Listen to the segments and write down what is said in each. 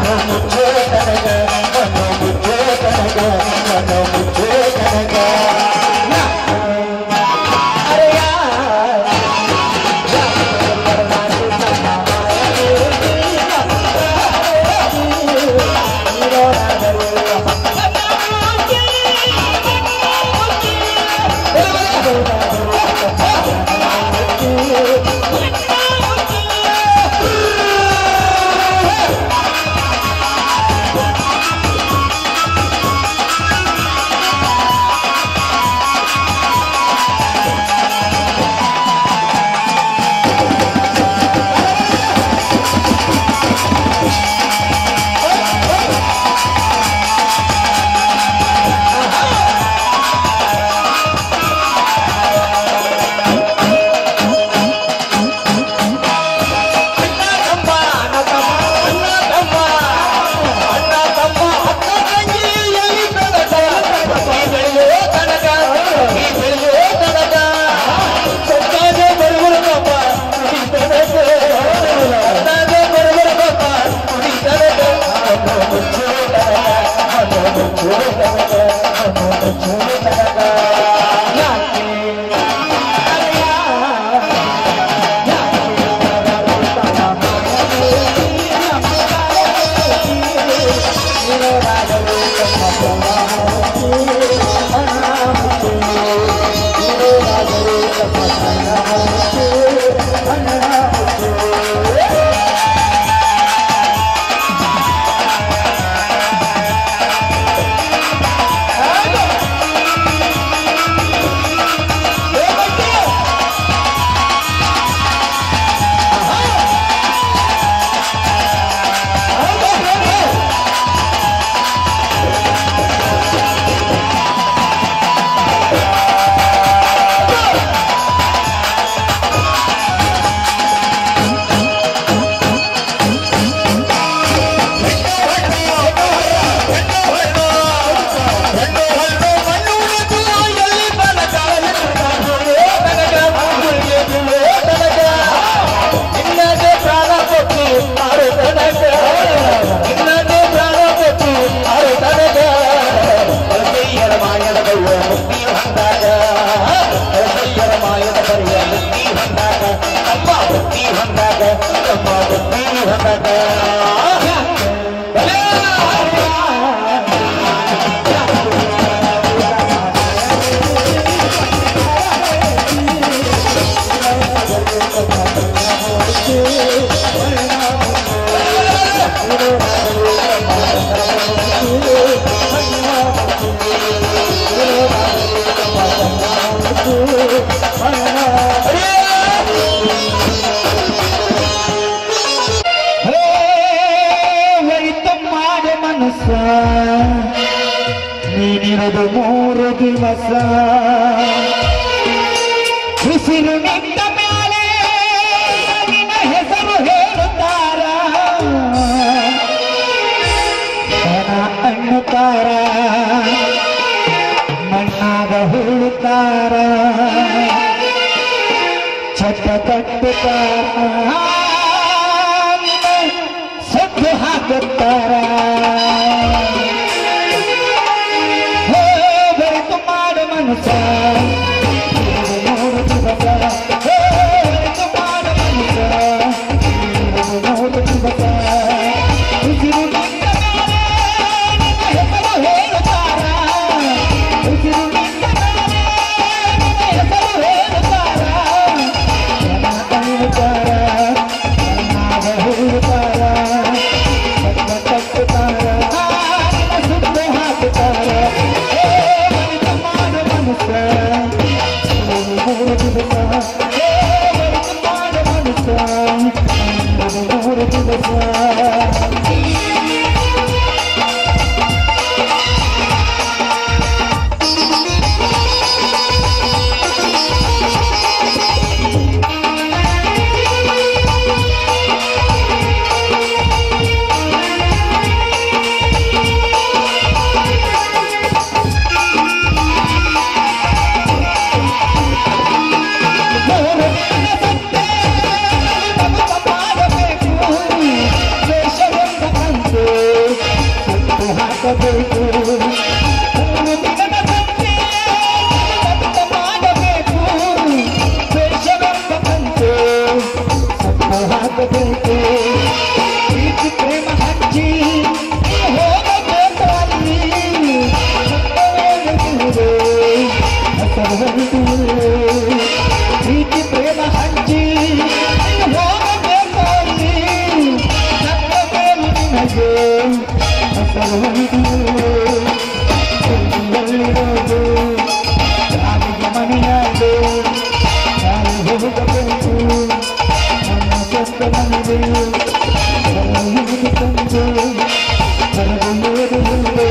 ಹೋಯಿತು ಮಾಡೆ ಮನಸ್ಸ ನೀನಿರದು ಮೂರು ದಿವಸ ಉಸಿರು ನಿಂತ ಮೇಲೆ ನಿನ್ನ ಹೆಸರು ಹೇಳುತ್ತಾರ ಜನ ಅನ್ನುತ್ತಾರ ಮಣ್ಣಾಗ ಹೂಳುತ್ತಾರ ಚಟ್ಟ ಕಟ್ಟುತ್ತಾರ ಸದ್ದು ಹಾಕುತ್ತಾರ ಹೋ ಬೆರೆತು ಮಾಡು ಮನುಷ್ಯ ಮೂರು ದಿವಸ ಹೋ ಬೆರೆತು ಮಾಡು ಮನುಷ್ಯ ಮೂರು ದಿವಸ ಉಸಿರು ನಿಂತ ಮೇಲೆ ನಿನ್ನ ಹೆಸರು ಹೇಳುತ್ತಾರ ಉಸಿರು ನಿಂತ ಮೇಲೆ ನಿನ್ನ ಹೆಸರು ಹೇಳುತ್ತಾರ ಜನ ಕಣ್ಣುತ್ತಾರ ಕಣ್ಣಾಗ ಹೂಡುತ್ತಾರ ಕಣ್ಣ ಕಟ್ಟುತ್ತಾರ ನಿನ್ನ ಸುತ್ತು ಹಾಕುತ್ತಾರ ಏ ಮನುಷ್ಯ ಮಾಡು ಮನುಷ್ಯ ಮೂರು ದಿವಸ ಏ ಮನುಷ್ಯ ಮಾಡು ಮನುಷ್ಯ ಮೂರು ದಿವಸ ಮಾಡಬೇಕು ದೇಶವೆಂಬ ಹಾಕಬೇಕು ಮೂರು ದಿನದ ಸಂತೆ ವ್ಯಕ್ತ ಮಾಡಬೇಕು ದ್ವೇಷವೆಂಬ ಕಂತೆ ಸತ್ತು ಹಾಕಬೇಕು ಪ್ರೀತಿ ಪ್ರೇಮ ಹಂಚಿ ಹೋಗಬೇಕು ಅಲ್ಲಿ ಸತ್ತವೇಳುವುದು ಹೆಸರು ಹೊರಟುವುದು. ಪ್ರೀತಿ ಪ್ರೇಮ ಹಂಚಿ ಹೋಗಬೇಕು ಅಲ್ಲಿ ಸತ್ತವೇಳು ನಿನಗೆ ಹೆಸರು ಹೊರಟುವುದು. ಎಲ್ಲಿರೋದು ರಾಣಿಗೆ ಮನೆಯಾದು ನಾನು ಹೋಗಬೇಕು ನನ್ನ ಸ್ವಂತ ಮನೆಗೆ ಹೊರಗೆ ತಂದು ಹೊರಗೆ ನೋಡುವುದು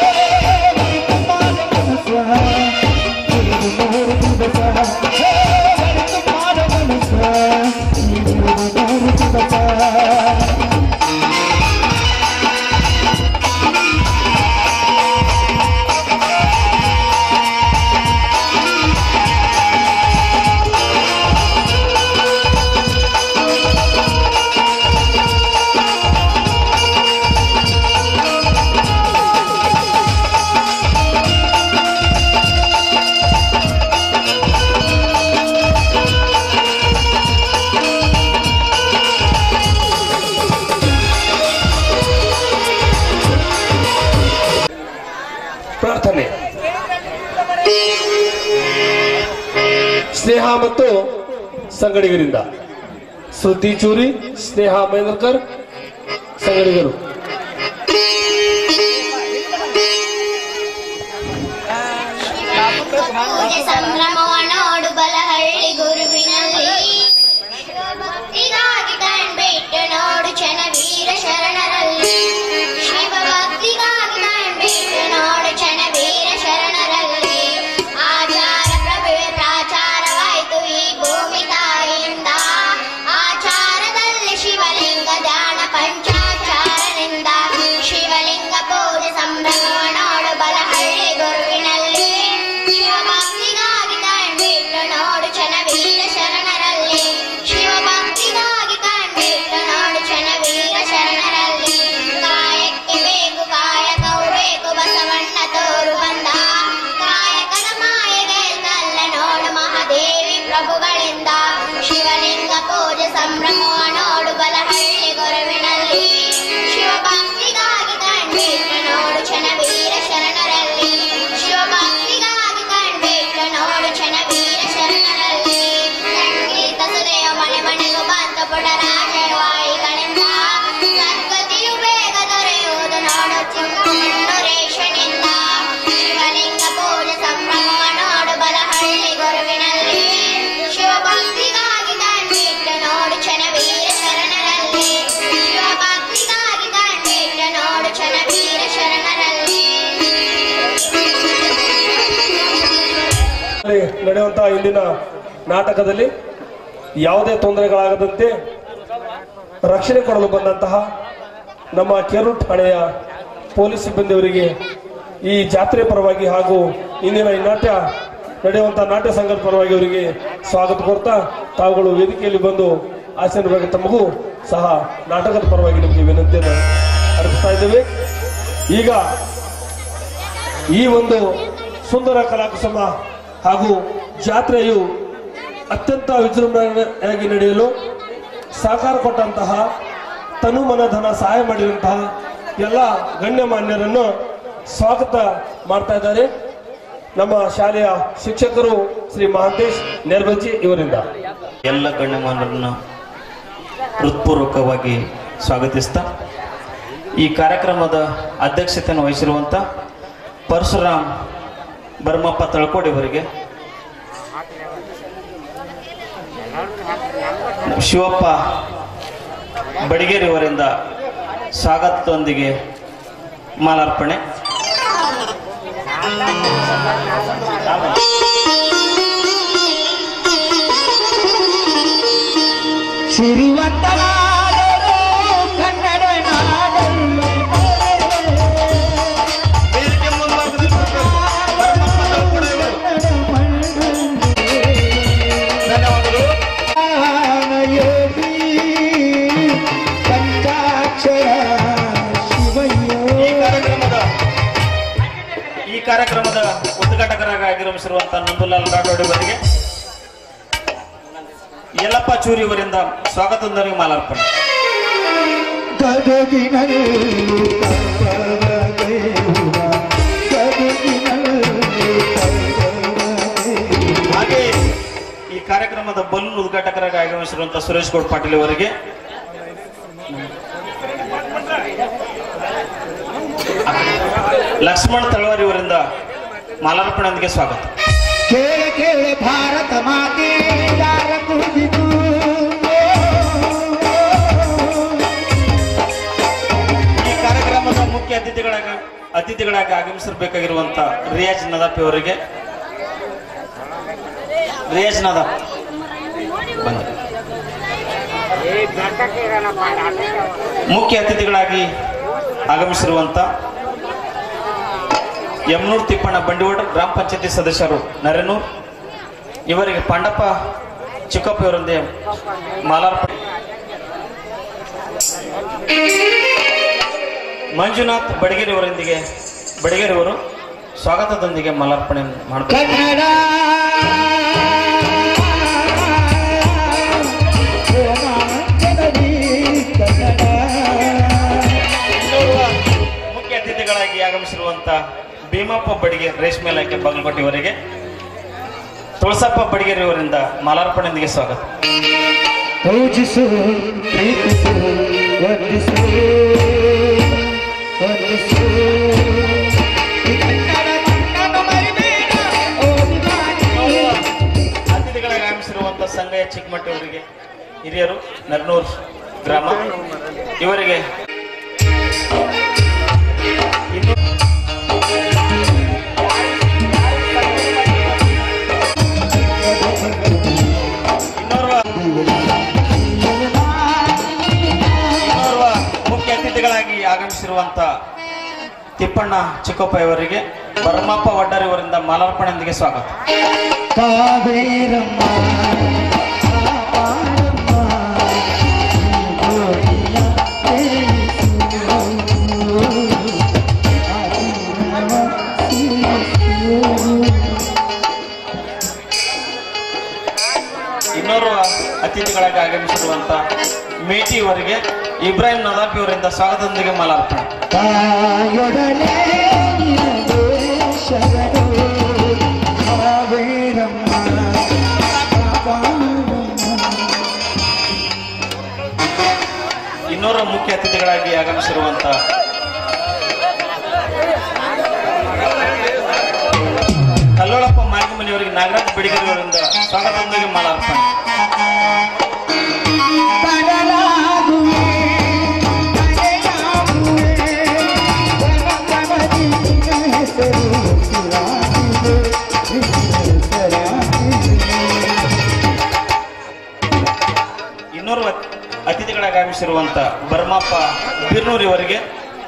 ಪ್ರಾರ್ಥನೆ ಸ್ನೇಹ ಮತ್ತು ಸಂಗಡಿಗರಿಂದ ಶ್ರುತಿ ಚೂರಿ ಸ್ನೇಹ ಮಹೇಂದ್ರಕರ್ ಸಂಗಡಿಗರು ಪೂಜೆ ಸಂಭ್ರಮವ ನೋಡು ಬಲಹಳ್ಳಿ ಗುರುವಿನಲ್ಲಿ ಶಿವಭಕ್ತಿಗಾಗಿ ಕಣ್ಬಿಟ್ಟು ನೋಡು ಚನವೀರ ಶರಣರಲ್ಲಿ ಶಿವಭಕ್ತಿಗಾಗಿ ಕಣ್ಬಿಟ್ಟು ನೋಡು ಚನವೀರ ಶರಣರಲ್ಲಿ ಆಚಾರ ಪ್ರಭುವೆ ಪ್ರಾಚಾರವಾಯಿತು ಈ ಭೂಮಿ ತಾಯಿಯಿಂದ ಆಚಾರದಲ್ಲಿ ಶಿವಲಿಂಗ ಧ್ಯಾನ ಪಂಚಾಚಾರದಿಂದ ಶಿವಲಿಂಗ ಪೂಜೆ ಸಂಭ್ರಮವ ನೋಡು ಬಲಹಳ್ಳಿ ಗುರುವಿನಲ್ಲಿ ಶಿವಭಕ್ತಿಗಾಗಿ ಕಣ್ಬಿಟ್ಟು ನೋಡು ಚನವೀರ ಶರಣರಲ್ಲಿ ಶಿವಭಕ್ತಿಗಾಗಿ ಕಣ್ಬಿಟ್ಟು ನೋಡು ಚನವೀರ ಶರಣರಲ್ಲಿ ಕಾಯಕ್ಕೆ ಬೇಕು ಕಾಯಕವು ಬೇಕು ಬಸವಣ್ಣ ತೋರು ಬಂದ ಕಾಯಕದ ಮಾಯೆಗೆ ಕಲ್ಲ ನೋಡು ಮಹಾದೇವಿ ಪ್ರಭುಗಳಿಂದ ಶಿವಲಿಂಗ ಪೂಜೆ ಸಂಭ್ರಮವ ನೋಡು ಬಲಹಳ್ಳಿ ಗುರುವಿನಲ್ಲಿ ಶಿವಭಕ್ತಿಗಾಗಿ ಕಣ್ಬಿಟ್ಟು ನೋಡು ಚನವೀರ ಶರಣರಲ್ಲಿ ಶಿವಭಕ್ತಿಗಾಗಿ ಕಣ್ಬಿಟ್ಟು ನೋಡು ಚನವೀರ ಶರಣರಲ್ಲಿ ಸಂಗೀತ ಸುರೆಯ ಮನೆ ಮನೆಗೂ ಬಂದ ಪುಡರಾಜವಾಯಿಗಳಿಂದ ಸದ್ಗತಿಯು ಬೇಗ ದೊರೆಯುವುದು ನೋಡು ಚಿಕ್ಕಮಣ್ಣು ರೇಷನಿಂದ ಶಿವಲಿಂಗ ಪೂಜೆ ಸಂಭ್ರಮವ ನೋಡು ಬಲಹಳ್ಳಿ ಗುರುವಿನಲ್ಲಿ ಶಿವಭಕ್ತಿಗಾಗಿ ಕಣ್ಬಿಟ್ಟು ನೋಡು ಚನವೀರ ಶರಣರಲ್ಲಿ ಶಿವಭಕ್ತಿಗಾಗಿ ಕಣ್ಬಿಟ್ಟು ನೋಡು ಚನವೀರ ಶರಣರಲ್ಲಿ ನಡೆಯುವಂತಹ ಇಂದಿನ ನಾಟಕದಲ್ಲಿ ಯಾವುದೇ ತೊಂದರೆಗಳಾಗದಂತೆ ರಕ್ಷಣೆ ಕೊಡಲು ಬಂದಂತಹ ನಮ್ಮ ಕೇರು ಠಾಣೆಯ ಪೊಲೀಸ್ ಸಿಬ್ಬಂದಿಯವರಿಗೆ ಈ ಜಾತ್ರೆ ಪರವಾಗಿ ಹಾಗೂ ಇಂದಿನ ಈ ನಾಟ್ಯ ನಡೆಯುವಂತಹ ನಾಟ್ಯ ಸಂಘದ ಪರವಾಗಿ ಅವರಿಗೆ ಸ್ವಾಗತ ಕೋರ್ತಾ ತಾವುಗಳು ವೇದಿಕೆಯಲ್ಲಿ ಬಂದು ಆಶೀರ್ವಾದ ತಮಗೂ ಸಹ ನಾಟಕದ ಪರವಾಗಿ ನಿಮಗೆ ವಿನಂತಿಯನ್ನು ಅರ್ಪಿಸ್ತಾ ಇದ್ದೇವೆ ಈಗ ಈ ಒಂದು ಸುಂದರ ಕಲಾಕುಸುಮ ಹಾಗೂ ಜಾತ್ರೆಯು ಅತ್ಯಂತ ವಿಜೃಂಭಣೆಯಾಗಿ ನಡೆಯಲು ಸಹಕಾರ ಕೊಟ್ಟಂತಹ ತನು ಮನ ಧನ ಸಹಾಯ ಮಾಡಿದಂತಹ ಎಲ್ಲ ಗಣ್ಯಮಾನ್ಯರನ್ನು ಸ್ವಾಗತ ಮಾಡ್ತಾ ಇದ್ದಾರೆ ನಮ್ಮ ಶಾಲೆಯ ಶಿಕ್ಷಕರು ಶ್ರೀ ಮಹಾಂತೇಶ್ ನೆರ್ಬಜ್ಜಿ ಇವರಿಂದ ಎಲ್ಲ ಗಣ್ಯಮಾನರನ್ನು ಹೃತ್ಪೂರ್ವಕವಾಗಿ ಸ್ವಾಗತಿಸ್ತಾ ಈ ಕಾರ್ಯಕ್ರಮದ ಅಧ್ಯಕ್ಷತೆಯನ್ನು ವಹಿಸಿರುವಂಥ ಪರಶುರಾಮ್ ಬರ್ಮಪ್ಪ ತಳ್ಕೋಡಿಯವರಿಗೆ ಶಿವಪ್ಪ ಬಡಿಗೇರಿಯವರಿಂದ ಸ್ವಾಗತದೊಂದಿಗೆ ಮಾಲಾರ್ಪಣೆ ಸಿರಿವಂತನಾದರು ಕನ್ನಡ ನಾಡಲ್ಲಿ ಯೋಗಿ ಪಂಚಾಕ್ಷರ ಶಿವಯ್ಯ ಕಾರ್ಯಕ್ರಮದ ಉದ್ಘಾಟಕರಾಗಿ ಆಗಮಿಸಿರುವಂತಹ ನಂದುಲಾಲ್ ರಾಠೋಡ್ ಅವರಿಗೆ ಯಲ್ಲಪ್ಪ ಚೂರಿ ಅವರಿಂದ ಸ್ವಾಗತದೊಂದಿಗೆ ಮಾಲಾರ್ಪಣೆ ಗದಗಿನಲ್ಲಿ ಕರ್ಕರದೇವ, ಗದಗಿನಲ್ಲಿ ಕರ್ಕರದೇವ. ಹಾಗೆ ಈ ಕಾರ್ಯಕ್ರಮದ ಬಲೂನ್ ಉದ್ಘಾಟಕರಾಗಿ ಆಗಮಿಸಿರುವಂತಹ ಸುರೇಶ್ ಗೌಡ್ ಪಾಟೀಲ್ ಅವರಿಗೆ ಲಕ್ಷ್ಮಣ್ ತಳವಾರಿ ಅವರಿಂದ ಮಾಲಾರ್ಪಣೆಯೊಂದಿಗೆ ಸ್ವಾಗತ ಕೇಳ ಕೇಳ ಭಾರತ ಮಾತೆ ಯಾರ ಕುಡಿದು ಈ ಕಾರ್ಯಕ್ರಮದ ಮುಖ್ಯ ಅತಿಥಿಗಳಾಗಿ ಅತಿಥಿಗಳಾಗಿ ಆಗಮಿಸಿರ್ಬೇಕಾಗಿರುವಂತ ರಿಯಾಜ್ ನದಾಫಿ ಅವರಿಗೆ ರಿಯಾಜ್ ನದಾಫ್ ಬನ್ನಿ ಮುಖ್ಯ ಅತಿಥಿಗಳಾಗಿ ಆಗಮಿಸಿರುವಂತ ಯಮನೂರ್ ತಿಪ್ಪಣ್ಣ ಬಂಡಿವಾಡ ಗ್ರಾಮ ಪಂಚಾಯತಿ ಸದಸ್ಯರು ನರೇನೂರ್ ಇವರಿಗೆ ಪಾಂಡಪ್ಪ ಚಿಕ್ಕಪ್ಪ ಅವರೊಂದಿಗೆ ಮಾಲಾರ್ಪಣೆ ಮಂಜುನಾಥ್ ಬಡಗೇರಿ ಅವರೊಂದಿಗೆ ಬಡಗೇರಿ ಅವರು ಸ್ವಾಗತದೊಂದಿಗೆ ಮಾಲಾರ್ಪಣೆ ಮಾಡ್ತಾರೆ ಕನ್ನಡ ರೋಮಾಂಚನದಿ ಕನ್ನಡ ಇನ್ನೋರ್ವ ಮುಖ್ಯ ಅತಿಥಿಗಳಾಗಿ ಆಗಮಿಸಿರುವಂತ ಭೀಮಪ್ಪ ಬಡಿಗೆ ರೇಷ್ಮೆ ಇಲಾಖೆ ಬಾಗಲಕೋಟೆಯವರಿಗೆ ತುಳಸಪ್ಪ ಬಡಿಗೇರಿ ಅವರಿಂದ ಮಾಲಾರ್ಪಣೆಯೊಂದಿಗೆ ಸ್ವಾಗತ ಪೂಜಿಸು ಪ್ರೀತಿಸು ವಂದಿಸು ವಂದಿಸು ಈ ಕನ್ನಡ ಕನ್ನಡ ಮರಿಬೇಡ, ಓ ವಿಮಾನಿ. ಅತಿಥಿಗಳಾಗಿ ಆಗಮಿಸಿರುವಂತ ಸಂಗಯ್ಯ ಚಿಕ್ಕಮಟ್ಟಿ ಅವರಿಗೆ ಹಿರಿಯರು ನರ್ನೂರ್ ಗ್ರಾಮ ಇವರಿಗೆ ಇನ್ನು ಇನ್ನೋರ್ವ ಇನ್ನೋರ್ವ ಮುಖ್ಯ ಅತಿಥಿಗಳಾಗಿ ಆಗಮಿಸಿರುವಂತ ತಿಪ್ಪಣ್ಣ ಚಿಕ್ಕಪ್ಪ ಇವರಿಗೆ ಬರ್ಮಪ್ಪ ವಡ್ಡಾರಿ ಅವರಿಂದ ಮಾಲಾರ್ಪಣೆಯೊಂದಿಗೆ ಸ್ವಾಗತ ಕಾವೇರಮ್ಮ ಕಾಪಾಡಮ್ಮ, ಈ ಗೋರಿಯ ಪ್ರೇಮಿಸು. ಅಭಿನವ ತಿಳಿಸು. ಇನ್ನೋರ್ವ ಅತಿಥಿಗಳಾಗಿ ಆಗಮಿಸಿರುವಂತ ಮೇಟಿ ಅವರಿಗೆ ಇಬ್ರಾಹಿಂ ನದಾಫಿ ಅವರಿಂದ ಸ್ವಾಗತದೊಂದಿಗೆ ಮಾಲಾರ್ಪಣೆ ತಾಯೊಡನೆ ನಿನಗೆ ಶರಣು ಕಾವೇರಮ್ಮ ಕಾಪಾಡಮ್ಮ. ಇನ್ನೋರ್ವ ಮುಖ್ಯ ಅತಿಥಿಗಳಾಗಿ ಆಗಮಿಸಿರುವಂತ ಕಲ್ಲೋಳಪ್ಪ ಮಾರ್ಗಮನಿ ಅವರಿಗೆ ನಾಗರಾಜ್ ಬಿಡಿಗರಿ ಅವರಿಂದ ಸ್ವಾಗತದೊಂದಿಗೆ ಮಾಲಾರ್ಪಣೆ ಕಡಲಾಗುವೆ, ಕಡೆಯಾಗುವೆ, ಕನಕವದಿ ನಿನ್ನ ಹೆಸರು ಹೆಸರಾಗಿದೆ, ಹೆಸರಾಗಿದೆ. ಇನ್ನೋರ್ವ ಅತಿಥಿಗಳಾಗಿ ಆಗಮಿಸಿರುವಂತ ಬರ್ಮಪ್ಪ ಬಿರ್ನೂರಿ ಅವರಿಗೆ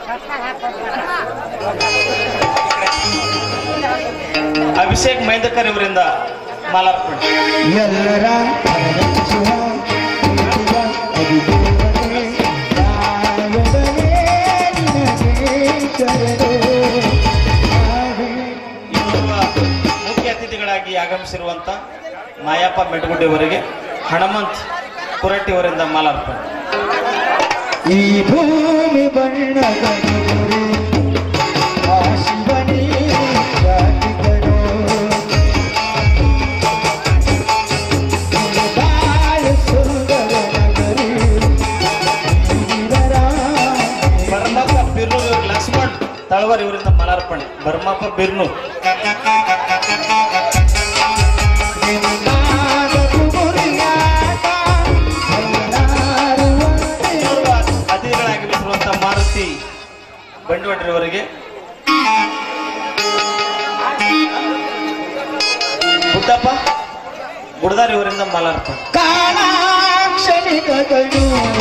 ಅಭಿಷೇಕ್ ಮೈಂದಕರ್ ಇವರಿಂದ ಮಾಲಾರ್ಪಣೆ ಎಲ್ಲರ ಅರಸುವ ಪ್ರೀತಿಯ ಅಭಿದೇವನೇ, ನಾಯಕನೇ ನಿನಗೆ ಶರಣು. ನಾವೇ ಇನ್ನೋರ್ವ ಮುಖ್ಯ ಅತಿಥಿಗಳಾಗಿ ಆಗಮಿಸಿರುವಂತ ಮಾಯಪ್ಪ ಮೆಟಗುಡ್ಡಿ ಅವರಿಗೆ ಹನುಮಂತ್ ಕುರಟ್ಟಿ ಅವರಿಂದ ಮಾಲಾರ್ಪಣೆ ಈ ಭೂಮಿ ಬಣ್ಣದ ಗುರಿ ಆ ಶಿವನೇ ಜಾತಿಗರು ಬಾಳು ಸುಂದರ ನಗರಿ ವೀರರ ಬರ್ಮಪ್ಪ ಬಿರ್ನೂರ್ ಇವ್ರು ಲಕ್ಷ್ಮಣ್ ತಳವಾರ್ ಇವರಿಂದ ಮಾಲಾರ್ಪಣೆ ಬರ್ಮಪ್ಪ ಬಿರ್ನೂರ್ ನಿನ್ನಾದ ಗುರಿಯಾಟ ಎಲ್ಲಾರುವಂತೆ ಇನ್ನೋರ್ವ ಅತಿಥಿಗಳಾಗಿ ಬಿಟ್ಟಿರುವಂತ ಮಾರುತಿ ಬಂಡಿವಡ್ರಿ ಅವರಿಗೆ ಬುದ್ದಪ್ಪ ಗುಡದಾರಿ ಅವರಿಂದ ಮಾಲಾರ್ಪಣೆ ಕಾಲಾಕ್ಷಣಿಕಗಳು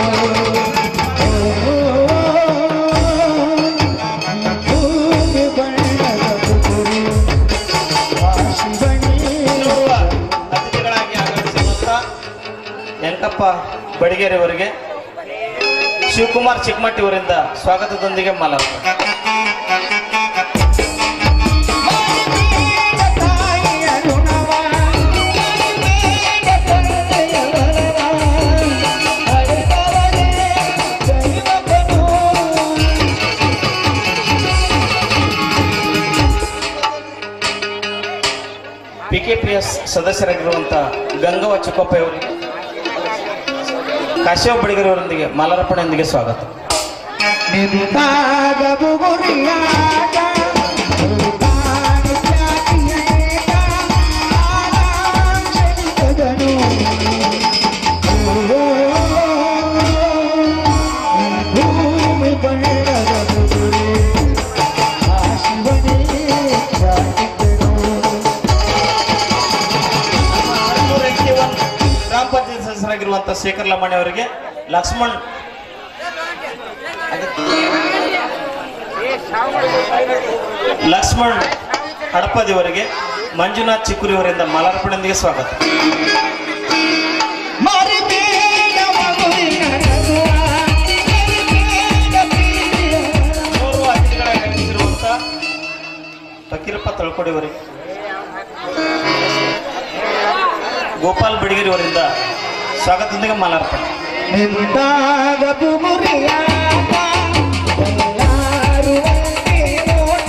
ಭೂಮಿ ಬಣ್ಣದ ಕುರಿ ಶಿವನೇ ಇನ್ನೋರ್ವ ಅತಿಥಿಗಳಾಗಿ ಆಗಮಿಸಿರುವಂತ ಯಂಕಪ್ಪ ಬಡಿಗೇರಿ ಅವರಿಗೆ ಶಿವಕುಮಾರ್ ಚಿಕ್ಕಮಟ್ಟಿ ಅವರಿಂದ ಸ್ವಾಗತದೊಂದಿಗೆ ಮಾಲಾರ್ಪಣೆ ಓ ಕೆ ಪಿ ಎಸ್ ಸದಸ್ಯರಾಗಿರುವಂಥ ಗಂಗವ್ವ ಚಿಕ್ಕಪ್ಪ ಅವರಿಗೆ ಕಾಶ್ಯಪ ಬಡಿಗರ್ ಅವರೊಂದಿಗೆ ಮಾಲಾರ್ಪಣೆಯೊಂದಿಗೆ ಸ್ವಾಗತ ನಿಂತಾಗ ಬುಗುರಿಯಾಗ ಮುರುಗಾನ ಖ್ಯಾತಿಯೇಗ ಆರಾಂಚನಿಗನು. ಓ, ಈ ಭೂಮಿ ಬಣ್ಣದ ಬುಗುರಿ ಆ ಶಿವನೇ ಖ್ಯಾತಿಗನು. ಹದಿಮೂರು ಎಂಟಿ ಒನ್ ಗ್ರಾಮ ಪಂಚಾಯತ್ ಸದಸ್ಯರಾಗಿರುವಂಥ ಶೇಖರ್ ಲಮಾಣಿ ಅವರಿಗೆ ಲಕ್ಷ್ಮಣ್ ಲಕ್ಷ್ಮಣ್ ಹಡಪದಿ ಅವರಿಗೆ ಮಂಜುನಾಥ್ ಚಿಕ್ಕುರಿ ಅವರಿಂದ ಮಾಲಾರ್ಪಣೆಯೊಂದಿಗೆ ಸ್ವಾಗತ ಮರಿಬೇಡ ಮಗುವಿನ ನಗುವ, ಮರಿಬೇಡ ಪ್ರೀತಿಯ ಮೂರು ಅತಿಥಿಗಳಾಗಿ ಆಗಮಿಸಿರುವಂಥ ಫಕೀರಪ್ಪ ತಳ್ಕೊಡಿ ಅವರಿಗೆ ಗೋಪಾಲ್ ಬಡಿಗೇರಿ ಅವರಿಂದ ಸ್ವಾಗತದೊಂದಿಗೆ ಮಾಲಾರ್ಪಣೆ ನಿಂತಾಗ ಬುಗುರಿಯಾಗ ಎಲ್ಲರೂ ಒಂದೇ ನೋಟ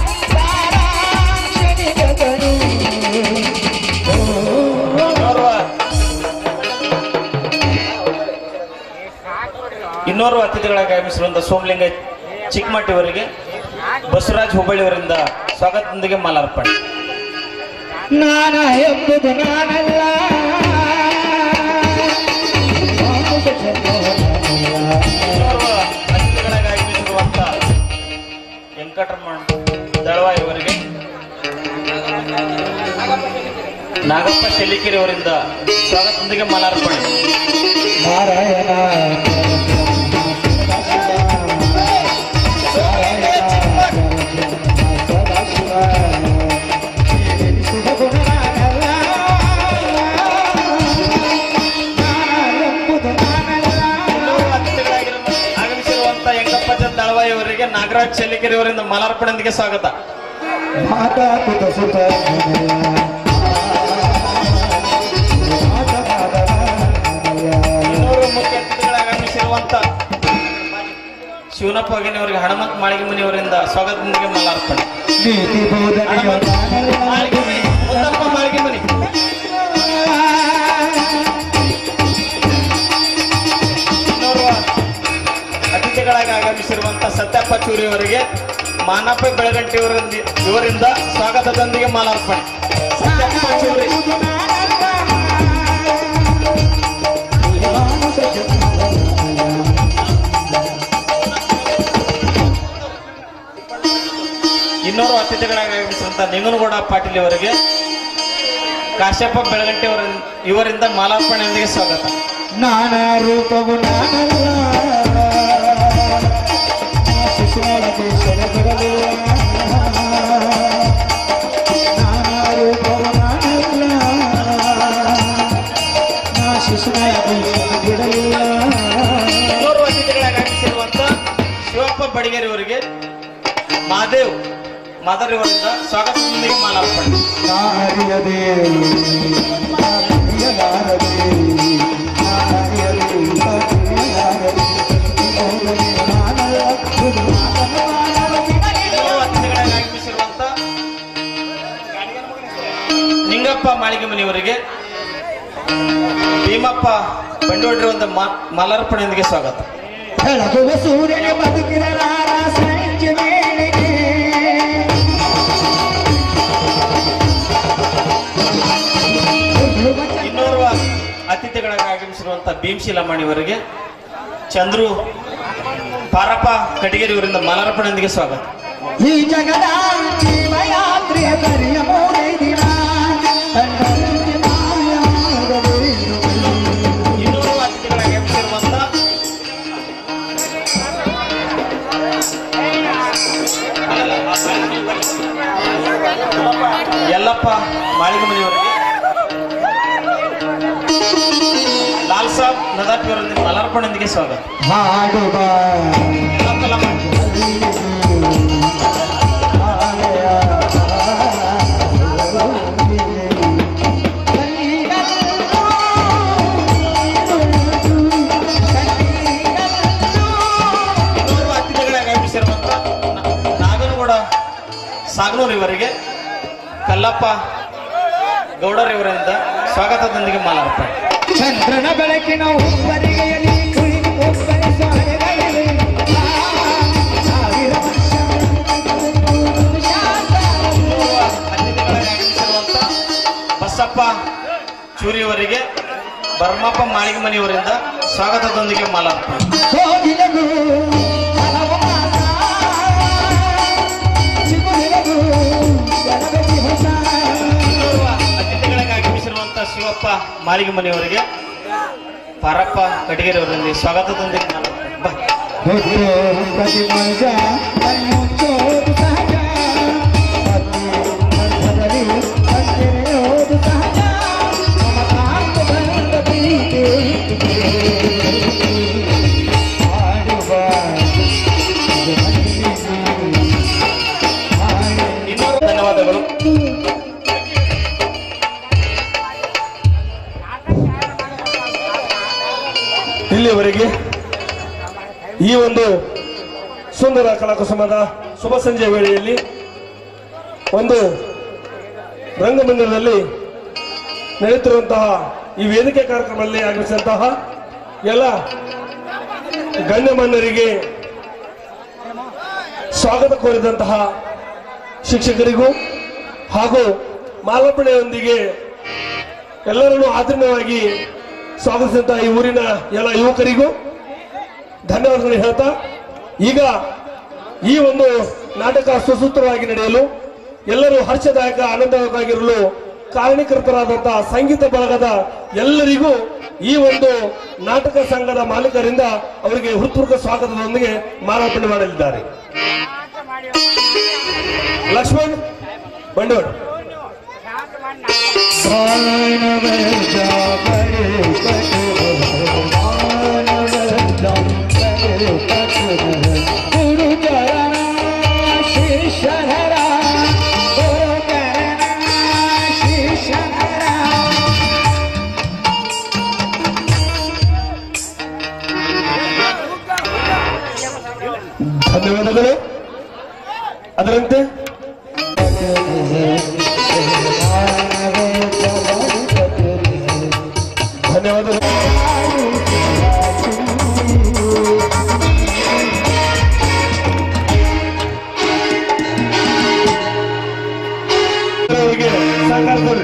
ಸಾರಾಂಶನಿಗನು. ಇನ್ನೋರ್ವ ಇನ್ನೋರ್ವ ಅತಿಥಿಗಳಾಗಿ ಆಗಮಿಸಿರುವಂಥ ಸೋಮಲಿಂಗ ಚಿಕ್ಕಮಟ್ಟಿ ಅವರಿಗೆ ಬಸವರಾಜ್ ಹುಬ್ಬಳ್ಳಿ ಅವರಿಂದ ಸ್ವಾಗತದೊಂದಿಗೆ ಮಾಲಾರ್ಪಣೆ ನಾನ ಎಂಬುದು ನಾನಲ್ಲ ಇನ್ನೋರ್ವ ಅತಿಥಿಗಳಾಗಿ ಆಗಮಿಸಿರುವಂಥ ವೆಂಕಟರಮಣ ದಳವಾಯಿ ಅವರಿಗೆ ನಾಗಪ್ಪ ಶೆಲ್ಲಿಕೆರೆ ಅವರಿಂದ ಸ್ವಾಗತದೊಂದಿಗೆ ಮಾಲಾರ್ಪಣೆ ನಾರಾಯಣ ಇನ್ನೋರ್ವ ಅತಿಥಿಗಳಾಗಿರುವ ಆಗಮಿಸಿರುವಂಥ ಯಂಗಪ್ಪ ದಳವಾಯಿ ಅವರಿಗೆ ನಾಗರಾಜ್ ಶೆಲ್ಲಿಕೆರೆ ಅವರಿಂದ ಮಾಲಾರ್ಪಣೆಯೊಂದಿಗೆ ಸ್ವಾಗತ ಮಾತಾಪಿತ ಸುತ ಇನ್ನೂರು ಮುಖ್ಯ ಅತಿಥಿಗಳಾಗಿ ಆಗಮಿಸಿರುವಂತ ಶಿವನಪ್ಪ ಅವರಿಗೆ ಹನುಮಂತ ಮಾಳಿಗೆ ಅವರಿಂದ ಸ್ವಾಗತದೊಂದಿಗೆ ಮಾಲಾರ್ಪಣೆ ನೀತಿ ಬೋಧನೆಯ ಮಾಳಿಗೆ ಮನಿ ಮುದ್ದಪ್ಪ ಮಾಳಿಗೆ ಮನಿ ಇನ್ನೋರ್ವ ಅತಿಥಿಗಳಾಗಿ ಆಗಮಿಸಿರುವಂತ ಸತ್ಯಪ್ಪ ಚೂರಿ ಅವರಿಗೆ ಮಾನಪ್ಪ ಬೆಳಗಂಟಿ ಅವರಿಂದ ಇವರಿಂದ ಸ್ವಾಗತದೊಂದಿಗೆ ಮಾಲಾರ್ಪಣೆ ಸತ್ಯಪ್ಪ ಚೂರಿ ಇನ್ನೋರು ಅತಿಥಿಗಳಾಗಿ ಆಗಮಿಸಿರುವಂತ ನಿಂಗನಗೌಡ ಪಾಟೀಲ್ ಅವರಿಗೆ ಕಾಶ್ಯಪ ಬೆಳಗಂಟಿ ಅವರ ಇವರಿಂದ ಮಾಲಾರ್ಪಣೆಯೊಂದಿಗೆ ಸ್ವಾಗತ ನಾನಾ ರೂಪವು ನಾನಲ್ಲ ಶಿಶುಗಳ ದೇಶದ ಬಿಡಲಿಲ್ಲ ನಾನಾ ರೂಪವು ನಾನಲ್ಲ ನಾ ಶಿಶುಗಳ ದೇಶದ ಬಿಡಲಿಲ್ಲ ಇನ್ನೋರ್ವ ಅತಿಥಿಗಳಾಗಿ ಆಗಮಿಸಿರುವಂತ ಶಿವಪ್ಪ ಬಡಿಗೇರಿ ಅವರಿಗೆ ಮಾದೇವ್ ಮಾದರಿ ಅವರಿಂದ ಸ್ವಾಗತದೊಂದಿಗೆ ಮಾಲಾರ್ಪಣೆ ನಾ ಅರಿಯದೆ ನಾ ತಿಳಿಯಲಾರದೆ ನಾ ಅರಿಯದೆ ನಾ ತಿಳಿಯಲಾರದೆ ಮೌನವೇ ನಾನಲ್ಲ ಇದು ಮಾತನಾಡಲು ಬಿಡಲಿಲ್ಲ. ಇನ್ನೋರ್ವ ಅತಿಥಿಗಳಾಗಿ ಆಗಮಿಸಿರುವಂತ ನಿಂಗಪ್ಪ ಮಾಳಿಗೆ ಮನೆಯವರಿಗೆ ಭೀಮಪ್ಪ ಬಂಡೋಡ್ರಿ ಒಂದು ಮಾಲಾರ್ಪಣೆಯೊಂದಿಗೆ ಸ್ವಾಗತ ಬೆಳಗುವ ಸೂರ್ಯನ ಬದುಕಿರಲಾರ ಸಂಜೆ ವೇಳೆಗೆ ಇನ್ನೋರ್ವ ಅತಿಥಿಗಳಾಗಿ ಆಗಮಿಸಿರುವಂತ ಭೀಮಶೀಲ ಮಣಿಯವರಿಗೆ ಚಂದ್ರು ಪಾರಪ್ಪ ಕಡಿಗೇರಿ ಅವರಿಂದ ಮಾಲಾರ್ಪಣೆಯೊಂದಿಗೆ ಸ್ವಾಗತ ಈ ಜಗದ ಜೀವಯಾತ್ರೆಯ ಕರಿಯ ಮೂರೇ ದಿನ ಕಣ್ಣಲ್ಲಿ ಮಾಯಾಗಬೇರು. ಇನ್ನೂರು ಅತಿಥಿಗಳಾಗಿ ಆಗಮಿಸಿರುವಂತ ಯಲ್ಲಪ್ಪ ಮಾಳಿಗಮನಿಯವರಿಗೆ ಲಾಲ್ ಸಾಬ್ ನದಾಪಿ ಅವರೊಂದಿಗೆ ಮಾಲಾರ್ಪಣೆಯೊಂದಿಗೆ ಸ್ವಾಗತ ಹಾಡುವ ಯಲ್ಲಪ್ಪ ಲಮ್ಮ. ಇನ್ನೂರು ಅತಿಥಿಗಳಾಗಿ ಆಗಮಿಸಿರುವಂತ ನ- ನಾಗನಗೌಡ ಸಾಗನೂರ್ ಇವರಿಗೆ ಕಲ್ಲಪ್ಪ ಗೌಡರ್ ಇವರಿಂದ ಸ್ವಾಗತದೊಂದಿಗೆ ಮಾಲಾರ್ಪಣೆ ಚಂದ್ರನ ಬೆಳಕಿನ ಹುಬ್ಬರಿಗೆಯಲ್ಲಿ ಕುಳಿ ಒಬ್ಬನೇ ಸ್ವಾಮಿಗಳಲ್ಲಿ ಸಾವಿರ ವರ್ಷ ಅತಿಥಿಗಳಾಗಿ ಆಗಮಿಸಿರುವಂತ ಬಸಪ್ಪ ಚೂರಿಯವರಿಗೆ ಬರ್ಮಪ್ಪ ಮಾಳಿಗೆಮನಿಯವರಿಂದ ಸ್ವಾಗತದೊಂದಿಗೆ ಮಾಲಾರ್ಪಣೆ ಕೋಗಿಲೆಗೂ ಹಲವು ಮಾತ ಚಿಗುರಿಲೆಗೂ ಜನಗತಿ ಹೊಸ ಅತಿಥಿಗಳಾಗಿ ಆಗಮಿಸಿರುವಂತ ಶಿವಪ್ಪ ಮಾಳಿಗೆಮನಿಯವರಿಗೆ ಪಾರಪ್ಪ ಕಟಗೇರಿಯವರಿಂದ ಸ್ವಾಗತದೊಂದಿಗೆ ಮಾಲಾರ್ಪಣೆ ಬಾ ಹುಟ್ಟು ಪ್ರತಿ ಮನುಜ ಕಣ್ಣುಚ್ಚೋದು ಸಹಜ ಮತ್ತು ಮಧ್ಯದಲ್ಲಿ ಕಣ್ಣೆರೆಯೋದು ಸಹಜ ಮಮತಾಂತ ಬಂದ ಪ್ರೀತಿ ಆಡುವ ಇದು ಮನಸ್ಸಿನ ಹಾಡು. ಇನ್ನೊಂದು ಧನ್ಯವಾದಗಳು ಇಲ್ಲಿಯವರೆಗೆ ಈ ಒಂದು ಸುಂದರ ಕಲಾಕುಸುಮದ ಶುಭ ಸಂಜೆ ವೇಳೆಯಲ್ಲಿ ಒಂದು ರಂಗಮಂದಿರದಲ್ಲಿ ನಡೆಯುತ್ತಿರುವಂತಹ ಈ ವೇದಿಕೆ ಕಾರ್ಯಕ್ರಮದಲ್ಲಿ ಆಗಮಿಸಿದಂತಹ ಎಲ್ಲ ಗಣ್ಯಮಾನ್ಯರಿಗೆ ಸ್ವಾಗತ ಕೋರಿದಂತಹ ಶಿಕ್ಷಕರಿಗೂ ಹಾಗೂ ಮಾಲಾರ್ಪಣೆಯೊಂದಿಗೆ ಎಲ್ಲರನ್ನೂ ಆತ್ಮೀಯವಾಗಿ ಸ್ವಾಗತಿಸಿದಂತಹ ಈ ಊರಿನ ಎಲ್ಲ ಯುವಕರಿಗೂ ಧನ್ಯವಾದಗಳನ್ನು ಹೇಳ್ತಾ ಈಗ ಈ ಒಂದು ನಾಟಕ ಸುಸೂತ್ರವಾಗಿ ನಡೆಯಲು ಎಲ್ಲರೂ ಹರ್ಷದಾಯಕ ಆನಂದವಾಗಿರಲು ಕಾರಣೀಕರ್ತರಾದಂತಹ ಸಂಗೀತ ಬಳಗದ ಎಲ್ಲರಿಗೂ ಈ ಒಂದು ನಾಟಕ ಸಂಘದ ಮಾಲೀಕರಿಂದ ಅವರಿಗೆ ಹೃತ್ಪೂರ್ವಕ ಸ್ವಾಗತದೊಂದಿಗೆ ಮಾಲಾರ್ಪಣೆ ಮಾಡಲಿದ್ದಾರೆ ಲಕ್ಷ್ಮಣ್ ಬಂಡೋಡ್ ಧನ್ಯವಾದಗಳು ಅದರಂತೆ ಧನ್ಯವಾದಗಳು ಅವರಿಗೆ ಸಹಕಾರ ಕೊಡ್ರಿ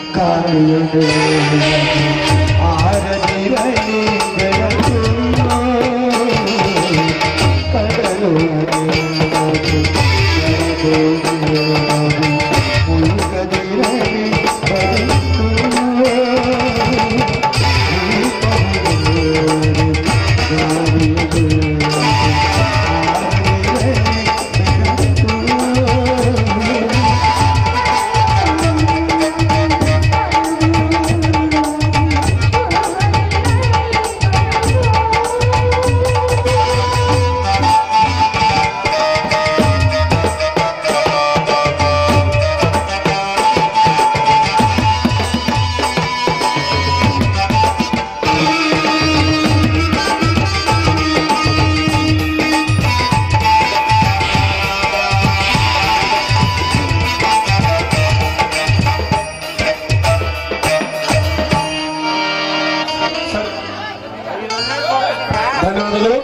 ಧನ್ಯವಾದಗಳು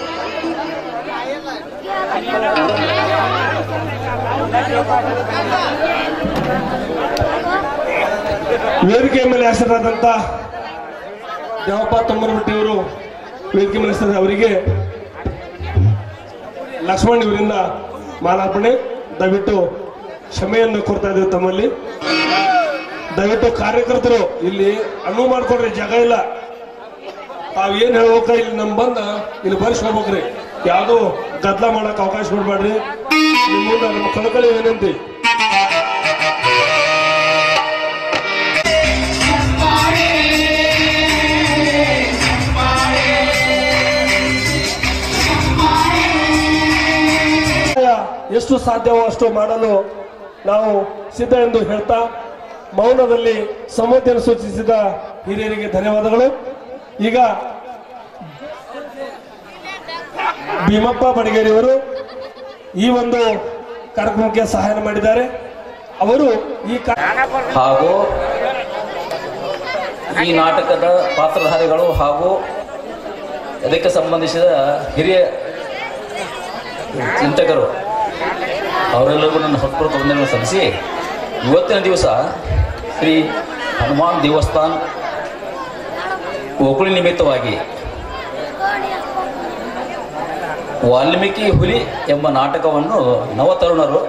ವೇದಿಕೆ ಮೇಲೆ ಹೆಸರಾದಂತ ದೇವಪ್ಪ ತೊಮ್ಮರಬಟ್ಟಿಯವರು ವೇದಿಕೆ ಮೇಲೆ ಹೆಸರಾದ ಅವರಿಗೆ ಲಕ್ಷ್ಮಣ್ ಇವರಿಂದ ಮಾಲಾರ್ಪಣೆ ದಯವಿಟ್ಟು ಕ್ಷಮೆಯನ್ನು ಕೊಡ್ತಾ ಇದ್ದೇವೆ ತಮ್ಮಲ್ಲಿ ದಯವಿಟ್ಟು ಕಾರ್ಯಕರ್ತರು ಇಲ್ಲಿ ಅನುವು ಮಾಡ್ಕೊಡ್ರಿ ಜಾಗ ಇಲ್ಲ ತಾವ್ ಏನ್ ಹೇಳ್ಬೇಕ ಇಲ್ಲಿ ನಮ್ ಬಂದ ಇಲ್ಲಿ ಬರ್ಸಿ ಹೋಗ್ಬೇಕ್ರಿ ಯಾವ್ದು ಗದ್ಲ ಮಾಡಕ್ ಅವಕಾಶ ಕೊಡ್ಬೇಡ್ರಿ ನಿಮ್ ಮುಂದೆ ನಮ್ಮ ಕಳಕಳಿ ವಿನಂತಿ ಎಷ್ಟು ಸಾಧ್ಯವೋ ಅಷ್ಟು ಮಾಡಲು ನಾವು ಸಿದ್ಧ ಎಂದು ಹೇಳ್ತಾ ಮೌನದಲ್ಲಿ ಸಮ್ಮತಿಯನ್ನು ಸೂಚಿಸಿದ ಹಿರಿಯರಿಗೆ ಧನ್ಯವಾದಗಳು ಈಗ ಭೀಮಪ್ಪ ಬಡಗೇರಿಯವರು ಈ ಒಂದು ಕಾರ್ಯಕ್ರಮಕ್ಕೆ ಸಹಾಯ ಮಾಡಿದ್ದಾರೆ ಅವರು ಈ ಕಾ- ಹಾಗೂ ಈ ನಾಟಕದ ಪಾತ್ರಧಾರಿಗಳು ಹಾಗೂ ಅದಕ್ಕೆ ಸಂಬಂಧಿಸಿದ ಹಿರಿಯ ಚಿಂತಕರು ಅವರೆಲ್ಲರಿಗೂ ನನ್ನ ಹೃತ್ಪೂರ್ವಕ ವಂದನೆಗಳನ್ನು ಸಲ್ಲಿಸಿ ಇವತ್ತಿನ ದಿವಸ ಶ್ರೀ ಹನುಮಾನ್ ದೇವಸ್ಥಾನ್ ಓಕುಳಿ ನಿಮಿತ್ತವಾಗಿ ವಾಲ್ಮೀಕಿ ಹುಲಿ ಎಂಬ ನಾಟಕವನ್ನು ನವತರುಣರು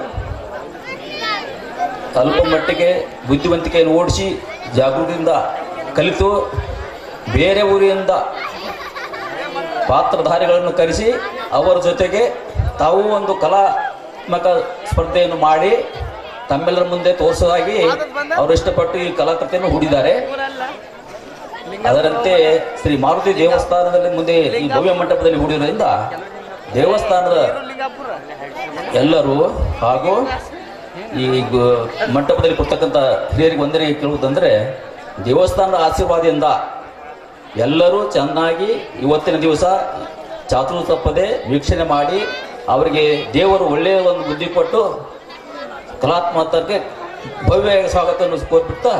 ಅಲ್ಪ ಮಟ್ಟಿಗೆ ಬುದ್ಧಿವಂತಿಕೆಯನ್ನು ಓಡಿಸಿ ಜಾಗೃತಿಯಿಂದ ಕಲಿತು ಬೇರೆ ಊರಿನಿಂದ ಪಾತ್ರಧಾರಿಗಳನ್ನು ಕರೆಸಿ ಅವರ ಜೊತೆಗೆ ತಾವು ಒಂದು ಕಲಾತ್ಮಕ ಸ್ಪರ್ಧೆಯನ್ನು ಮಾಡಿ ತಮ್ಮೆಲ್ಲರ ಮುಂದೆ ತೋರಿಸೋದಾಗಿ ಅವರು ಇಷ್ಟಪಟ್ಟು ಈ ಕಲಾಕೃತಿಯನ್ನು ಹೂಡಿದ್ದಾರೆ ಅದರಂತೆ ಶ್ರೀ ಮಾರುತಿ ದೇವಸ್ಥಾನದಲ್ಲಿ ಮುಂದೆ ಈ ಭವ್ಯ ಮಂಟಪದಲ್ಲಿ ಹೂಡಿರೋದ್ರಿಂದ ದೇವಸ್ಥಾನದ ಎಲ್ಲರೂ ಹಾಗೂ ಈ ಗು- ಮಂಟಪದಲ್ಲಿ ಕೊಡ್ತಕ್ಕಂಥ ಹಿರಿಯರಿಗೆ ವಂದನೆ ಕೇಳುವುದಂದ್ರೆ ದೇವಸ್ಥಾನದ ಆಶೀರ್ವಾದದಿಂದ ಎಲ್ಲರೂ ಚೆನ್ನಾಗಿ ಇವತ್ತಿನ ದಿವಸ ಚಾತುರ್ ತಪ್ಪದೆ ವೀಕ್ಷಣೆ ಮಾಡಿ ಅವರಿಗೆ ದೇವರು ಒಳ್ಳೆಯ ಒಂದು ಬುದ್ಧಿ ಕೊಟ್ಟು ಕಲಾತ್ಮಕಕ್ಕೆ ಭವ್ಯ ಸ್ವಾಗತವನ್ನು ಕೋರ್ಬಿಡ್ತಾ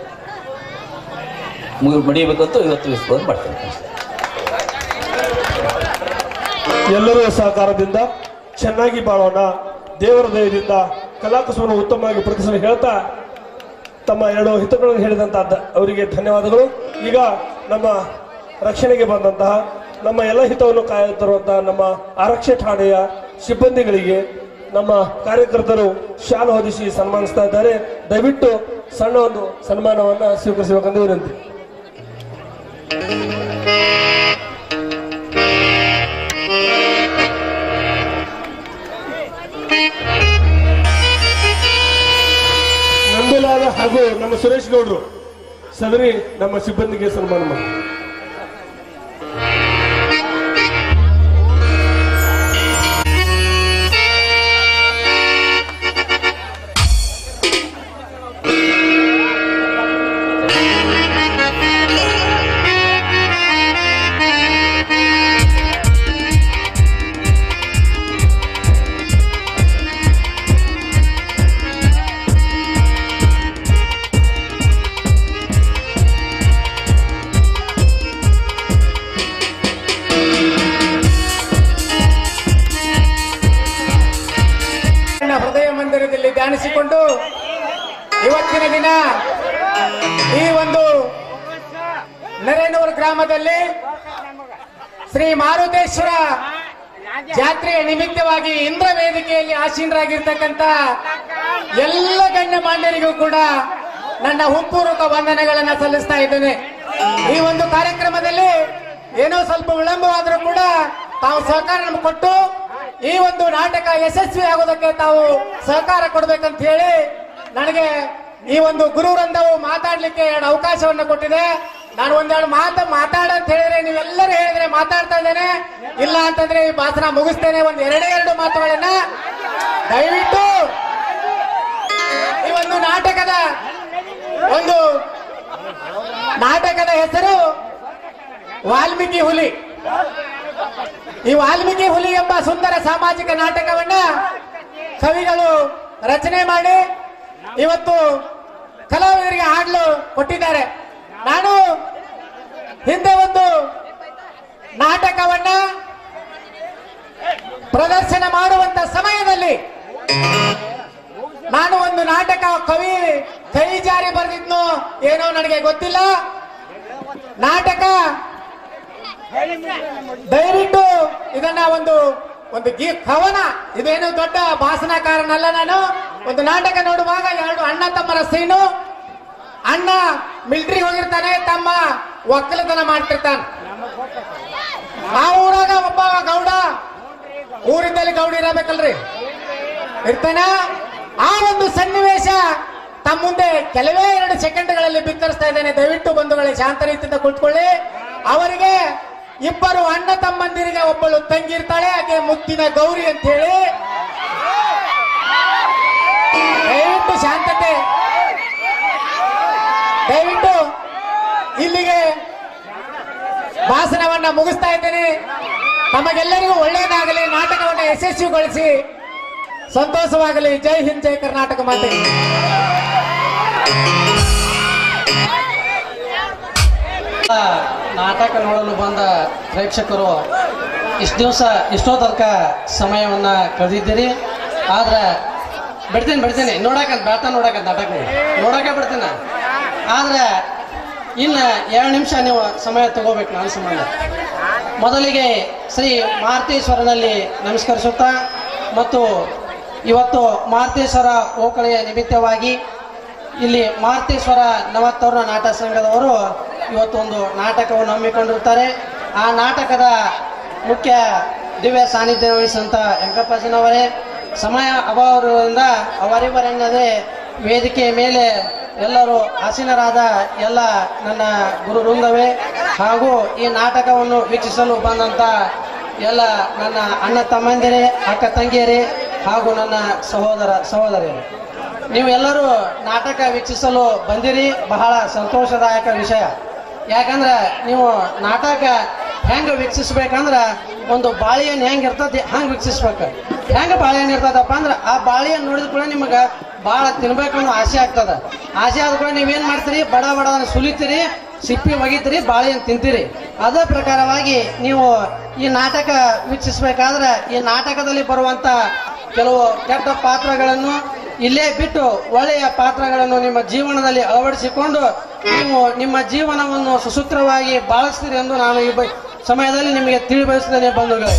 ಮುಗಿ ಮಡಿಯಬೇಕಂತ ಇವತ್ತು ವಿಶ್ವಾಸ ಮಾಡ್ತೇನೆ ಎಲ್ಲರೂ ಸಹಕಾರದಿಂದ ಚೆನ್ನಾಗಿ ಬಾಳೋಣ ದೇವರ ದಯದಿಂದ ಕಲಾಕುಸುಮನ್ನು ಉತ್ತಮವಾಗಿ ಪ್ರದರ್ಶನ ಹೇಳ್ತಾ ತಮ್ಮ ಎರಡು ಹಿತಗಳನ್ನು ಹೇಳಿದಂತ ಅವರಿಗೆ ಧನ್ಯವಾದಗಳು ಈಗ ನಮ್ಮ ರಕ್ಷಣೆಗೆ ಬಂದಂತಹ ನಮ್ಮ ಎಲ್ಲ ಹಿತವನ್ನು ಕಾಯುತ್ತಿರುವಂತಹ ನಮ್ಮ ಆರಕ್ಷೆ ಠಾಣೆಯ ಸಿಬ್ಬಂದಿಗಳಿಗೆ ನಮ್ಮ ಕಾರ್ಯಕರ್ತರು ಶಾಲು ಹೊದಿಸಿ ಸನ್ಮಾನಿಸ್ತಾ ಇದ್ದಾರೆ ದಯವಿಟ್ಟು ಸಣ್ಣ ಒಂದು ಸನ್ಮಾನವನ್ನ ಸ್ವೀಕರಿಸಬೇಕೆಂದು ವಿನಂತಿ ನಂದಲಾಲ ಹಾಗೂ ನಮ್ಮ ಸುರೇಶ್ ಗೌಡ್ರು ಸದರಿ ನಮ್ಮ ಸಿಬ್ಬಂದಿಗೆ ಸನ್ಮಾನ ಮಾಡಿ ನನ್ನ ಹೃದಯ ಮಂದಿರದಲ್ಲಿ ಧ್ಯಾನಿಸಿಕೊಂಡು ಇವತ್ತಿನ ದಿನ ಈ ಒಂದು ನರೇನೂರು ಗ್ರಾಮದಲ್ಲಿ ಶ್ರೀ ಮಾರುತೇಶ್ವರ ಜಾತ್ರೆಯ ನಿಮಿತ್ತವಾಗಿ ಇಂದ್ರ ವೇದಿಕೆಯಲ್ಲಿ ಆಸೀನರಾಗಿರ್ತಕ್ಕಂಥ ಎಲ್ಲ ಗಣ್ಯ ಮಾನ್ಯರಿಗೂ ಕೂಡ ನನ್ನ ಹುಪ್ಪೂರ್ವಕ ವಂದನೆಗಳನ್ನ ಸಲ್ಲಿಸ್ತಾ ಇದ್ದೇನೆ ಈ ಒಂದು ಕಾರ್ಯಕ್ರಮದಲ್ಲಿ ಏನೋ ಸ್ವಲ್ಪ ವಿಳಂಬವಾದರೂ ಕೂಡ ತಾವು ಸಹಕಾರ ನಮ್ಗೆ ಕೊಟ್ಟು ಈ ಒಂದು ನಾಟಕ ಯಶಸ್ವಿ ಆಗೋದಕ್ಕೆ ತಾವು ಸಹಕಾರ ಕೊಡ್ಬೇಕಂತ ಹೇಳಿ ನನಗೆ ಈ ಒಂದು ಗುರುವೃಂದವು ಮಾತಾಡ್ಲಿಕ್ಕೆ ಎರಡು ಅವಕಾಶವನ್ನ ಕೊಟ್ಟಿದೆ ನಾನು ಒಂದೆರಡು ಮಾತು ಮಾತಾಡ ಅಂತ ಹೇಳಿದ್ರೆ ನೀವೆಲ್ಲರೂ ಹೇಳಿದ್ರೆ ಮಾತಾಡ್ತಾ ಇದ್ದೇನೆ ಇಲ್ಲ ಅಂತಂದ್ರೆ ಈ ಭಾಷಣ ಮುಗಿಸ್ತೇನೆ ಒಂದ್ ಎರಡೇ ಎರಡು ಮಾತುಗಳನ್ನ ದಯವಿಟ್ಟು ಈ ಒಂದು ನಾಟಕದ ಒಂದು ನಾಟಕದ ಹೆಸರು ವಾಲ್ಮೀಕಿ ಹುಲಿ ಈ ವಾಲ್ಮೀಕಿ ಹುಲಿ ಎಂಬ ಸುಂದರ ಸಾಮಾಜಿಕ ನಾಟಕವನ್ನ ಕವಿಗಳು ರಚನೆ ಮಾಡಿ ಇವತ್ತು ಕಲಾವಿದರಿಗೆ ಹಾಡಲು ಕೊಟ್ಟಿದ್ದಾರೆ ನಾನು ಹಿಂದೆ ಒಂದು ನಾಟಕವನ್ನ ಪ್ರದರ್ಶನ ಮಾಡುವಂತ ಸಮಯದಲ್ಲಿ ನಾನು ಒಂದು ನಾಟಕ ಕವಿ ಕೈ ಜಾರಿ ಬರೆದಿದ್ನೋ ಏನೋ ನನಗೆ ಗೊತ್ತಿಲ್ಲ ನಾಟಕ ದಯವಿಟ್ಟು ಇದನ್ನ ಒಂದು ಒಂದು ಗಿ ಕವನ ಇದೇನು ದೊಡ್ಡ ಭಾಷಣಕಾರನಲ್ಲ ನಾನು ಒಂದು ನಾಟಕ ನೋಡುವಾಗ ಎರಡು ಅಣ್ಣ ತಮ್ಮರ ಸೀನು ಅಣ್ಣ ಮಿಲಿಟರಿ ಹೋಗಿರ್ತಾನೆ ತಮ್ಮ ಒಕ್ಕಲತನ ಮಾಡ್ತಿರ್ತಾನೆ ಆ ಊರಾಗ ಒಬ್ಬ ಗೌಡ ಊರಿದ್ದಲ್ಲಿ ಗೌಡ ಇರಬೇಕಲ್ರಿ ಇರ್ತಾನ ಆ ಒಂದು ಸನ್ನಿವೇಶ ತಮ್ಮ ಮುಂದೆ ಕೆಲವೇ ಎರಡು ಸೆಕೆಂಡ್ಗಳಲ್ಲಿ ಬಿತ್ತರಿಸ್ತಾ ಇದ್ದೇನೆ ದಯವಿಟ್ಟು ಬಂಧುಗಳೇ ಶಾಂತ ರೀತಿಯಿಂದ ಕುಳಿತುಕೊಳ್ಳಿ ಅವರಿಗೆ ಇಬ್ಬರು ಅಣ್ಣ ತಮ್ಮಂದಿರಿಗೆ ಒಬ್ಬಳು ತಂಗಿ ಇರ್ತಾಳೆ ಆಕೆ ಮುತ್ತಿನ ಗೌರಿ ಅಂತ ಹೇಳಿ ದಯವಿಟ್ಟು ಶಾಂತತೆ ದಯವಿಟ್ಟು ಇಲ್ಲಿಗೆ ಭಾಷಣವನ್ನ ಮುಗಿಸ್ತಾ ಇದ್ದೇನೆ ತಮಗೆಲ್ಲರಿಗೂ ಒಳ್ಳೆಯದಾಗಲಿ ನಾಟಕವನ್ನು ಯಶಸ್ವಿಗೊಳಿಸಿ ಸಂತೋಷವಾಗಲಿ ಜೈ ಹಿಂದ್ ಜೈ ಕರ್ನಾಟಕ ಮಾತೆ ನಾಟಕ ನೋಡಲು ಬಂದ ಪ್ರೇಕ್ಷಕರು ಇಷ್ಟು ದಿವಸ ಇಷ್ಟೋ ತನಕ ಸಮಯವನ್ನು ಕಳೆದಿದ್ದೀರಿ ಆದ್ರೆ ಬಿಡ್ತೀನಿ ಬಿಡ್ತೀನಿ ನೋಡಕಂತ ಬೆಳ್ತಾ ನೋಡಕಂತ ನಾಟಕ ನೋಡಕ್ಕೆ ಬಿಡ್ತೀನಿ ಆದ್ರೆ ಇನ್ನು ಎರಡು ನಿಮಿಷ ನೀವು ಸಮಯ ತಗೋಬೇಕು ನನ್ನ ಸಂಬಂಧ ಮೊದಲಿಗೆ ಶ್ರೀ ಮಾರುತೇಶ್ವರನಲ್ಲಿ ನಮಸ್ಕರಿಸುತ್ತಾ ಮತ್ತು ಇವತ್ತು ಮಾರುತೇಶ್ವರ ಓಕಳೆಯ ನಿಮಿತ್ತವಾಗಿ ಇಲ್ಲಿ ಮಾರುತೇಶ್ವರ ನವತ್ತವರ ನಾಟಕ ಸಂಘದವರು ಇವತ್ತು ಒಂದು ನಾಟಕವನ್ನು ಹಮ್ಮಿಕೊಂಡಿರ್ತಾರೆ ಆ ನಾಟಕದ ಮುಖ್ಯ ದಿವ್ಯ ಸಾನ್ನಿಧ್ಯ ವಹಿಸಿದಂಥ ವೆಂಕಟಪ್ಪನವರೇ ಸಮಯ ಅಭಾವದಿಂದ ಅವರಿವರೆನ್ನದೇ ವೇದಿಕೆಯ ಮೇಲೆ ಎಲ್ಲರೂ ಆಸೀನರಾದ ಎಲ್ಲ ನನ್ನ ಗುರು ವೃಂದವೇ ಹಾಗೂ ಈ ನಾಟಕವನ್ನು ವೀಕ್ಷಿಸಲು ಬಂದಂಥ ಎಲ್ಲ ನನ್ನ ಅಣ್ಣ ತಮ್ಮಂದಿರೇ ಅಕ್ಕ ತಂಗಿಯರೇ ಹಾಗೂ ನನ್ನ ಸಹೋದರ ಸಹೋದರಿಯರೇ ನೀವೆಲ್ಲರೂ ನಾಟಕ ವೀಕ್ಷಿಸಲು ಬಂದಿರಿ ಬಹಳ ಸಂತೋಷದಾಯಕ ವಿಷಯ ಯಾಕಂದ್ರೆ ನೀವು ನಾಟಕ ಹೆಂಗೆ ವೀಕ್ಷಿಸ್ಬೇಕಂದ್ರೆ ಒಂದು ಬಾಳೆಹಣ್ಣು ಹೆಂಗೆ ಇರ್ತದೆ ಹಂಗೆ ವೀಕ್ಷಿಸ್ಬೇಕು ಹೆಂಗೆ ಬಾಳೆಹಣ್ಣು ಇರ್ತದಪ್ಪ ಅಂದ್ರೆ ಆ ಬಾಳೆಹಣ್ಣು ನೋಡಿದ ಕೂಡ ನಿಮಗೆ ಭಾಳ ತಿನ್ಬೇಕನ್ನೋ ಆಸೆ ಆಗ್ತದ ಆಸೆ ಆದ ಕೂಡ ನೀವೇನು ಮಾಡ್ತೀರಿ ಬಡ ಬಡ ಅದನ್ನ ಸುಲಿತೀರಿ ಸಿಪ್ಪಿ ಒಗಿತೀರಿ ಬಾಳೆಹಣ್ಣು ತಿಂತೀರಿ ಅದೇ ಪ್ರಕಾರವಾಗಿ ನೀವು ಈ ನಾಟಕ ವೀಕ್ಷಿಸ್ಬೇಕಾದ್ರೆ ಈ ನಾಟಕದಲ್ಲಿ ಬರುವಂತ ಕೆಲವು ಕೆಟ್ಟ ಪಾತ್ರಗಳನ್ನು ಇಲ್ಲೇ ಬಿಟ್ಟು ಒಳ್ಳೆಯ ಪಾತ್ರಗಳನ್ನು ನಿಮ್ಮ ಜೀವನದಲ್ಲಿ ಅಳವಡಿಸಿಕೊಂಡು ನೀವು ನಿಮ್ಮ ಜೀವನವನ್ನು ಸುಸೂತ್ರವಾಗಿ ಬಾಳಿಸ್ತೀರಿ ಎಂದು ನಾನು ಈ ಬ- ಸಮಯದಲ್ಲಿ ನಿಮಗೆ ತಿಳಿಬಯಸುತ್ತೇನೆ ಬಂಧುಗಳೇ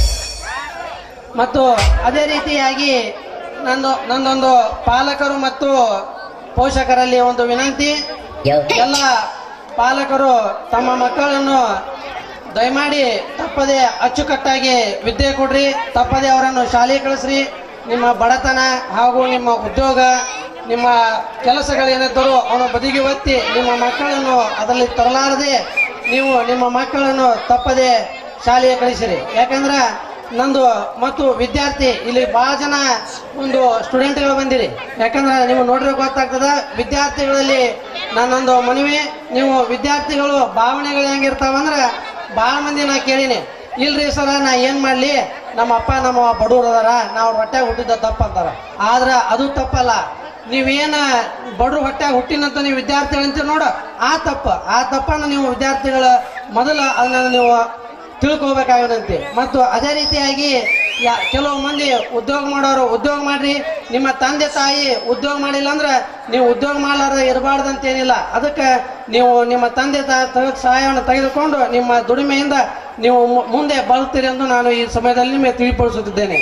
ಮತ್ತು ಅದೇ ರೀತಿಯಾಗಿ ನಂದು ನಂದೊಂದು ಪಾಲಕರು ಮತ್ತು ಪೋಷಕರಲ್ಲಿ ಒಂದು ವಿನಂತಿ ಎಲ್ಲ ಪಾಲಕರು ತಮ್ಮ ಮಕ್ಕಳನ್ನು ದಯಮಾಡಿ ತಪ್ಪದೆ ಅಚ್ಚುಕಟ್ಟಾಗಿ ವಿದ್ಯೆ ಕೊಡ್ರಿ ತಪ್ಪದೆ ಅವರನ್ನು ಶಾಲೆಗೆ ಕಳಿಸ್ರಿ ನಿಮ್ಮ ಬಡತನ ಹಾಗೂ ನಿಮ್ಮ ಉದ್ಯೋಗ ನಿಮ್ಮ ಕೆಲಸಗಳೇನಿದ್ದರೂ ಅವನ ಬದಿಗೆ ಒತ್ತಿ ನಿಮ್ಮ ಮಕ್ಕಳನ್ನು ಅದರಲ್ಲಿ ತರಲಾರದೆ ನೀವು ನಿಮ್ಮ ಮಕ್ಕಳನ್ನು ತಪ್ಪದೆ ಶಾಲೆಗೆ ಕಳಿಸಿರಿ ಯಾಕಂದ್ರೆ ನಂದು ಮತ್ತು ವಿದ್ಯಾರ್ಥಿ ಇಲ್ಲಿ ಬಹಳ ಜನ ಒಂದು ಸ್ಟೂಡೆಂಟ್ಗಳು ಬಂದಿರಿ ಯಾಕಂದ್ರೆ ನೀವು ನೋಡ್ರೆ ಗೊತ್ತಾಗ್ತದ ವಿದ್ಯಾರ್ಥಿಗಳಲ್ಲಿ ನನ್ನೊಂದು ಮನವಿ ನೀವು ವಿದ್ಯಾರ್ಥಿಗಳು ಭಾವನೆಗಳು ಹೆಂಗಿರ್ತಾವಂದ್ರೆ ಭಾಳ ಮಂದಿ ನಾ ಕೇಳೀನಿ ಇಲ್ರಿ ಸರ ನಾ ಏನ್ ಮಾಡ್ಲಿ ನಮ್ಮ ಅಪ್ಪ ನಮ್ಮ ಬಡವ್ರು ಅದಾರ ನಾವು ಹೊಟ್ಟೆ ಹುಟ್ಟಿದ ತಪ್ಪ ಅಂತಾರ ಆದ್ರ ಅದು ತಪ್ಪಲ್ಲ ನೀವೇನ ಬಡ್ರು ಹೊಟ್ಟೆ ಹುಟ್ಟಿನಂತ ನೀವು ವಿದ್ಯಾರ್ಥಿಗಳು ಅಂತ ನೋಡ ಆ ತಪ್ಪ ಆ ತಪ್ಪನ್ನು ನೀವು ವಿದ್ಯಾರ್ಥಿಗಳ ಮೊದಲು ಅದನ್ನ ನೀವು ತಿಳ್ಕೊಬೇಕಾಗದಂತೆ ಮತ್ತು ಅದೇ ರೀತಿಯಾಗಿ ಯಾ- ಕೆಲವು ಮಂದಿ ಉದ್ಯೋಗ ಮಾಡೋರು ಉದ್ಯೋಗ ಮಾಡ್ರಿ ನಿಮ್ಮ ತಂದೆ ತಾಯಿ ಉದ್ಯೋಗ ಮಾಡಿಲ್ಲ ಅಂದ್ರೆ ನೀವು ಉದ್ಯೋಗ ಮಾಡಲಾರ್ದ ಇರಬಾರ್ದಂತೇನಿಲ್ಲ ಅದಕ್ಕೆ ನೀವು ನಿಮ್ಮ ತಂದೆ ತಾಯಿ ತೆಗೆದ ಸಹಾಯವನ್ನು ತೆಗೆದುಕೊಂಡು ನಿಮ್ಮ ದುಡಿಮೆಯಿಂದ ನೀವು ಮು- ಮುಂದೆ ಬರುತ್ತೀರಿ ಎಂದು ನಾನು ಈ ಸಮಯದಲ್ಲಿ ನಿಮಗೆ ತಿಳಿಪಡಿಸುತ್ತಿದ್ದೇನೆ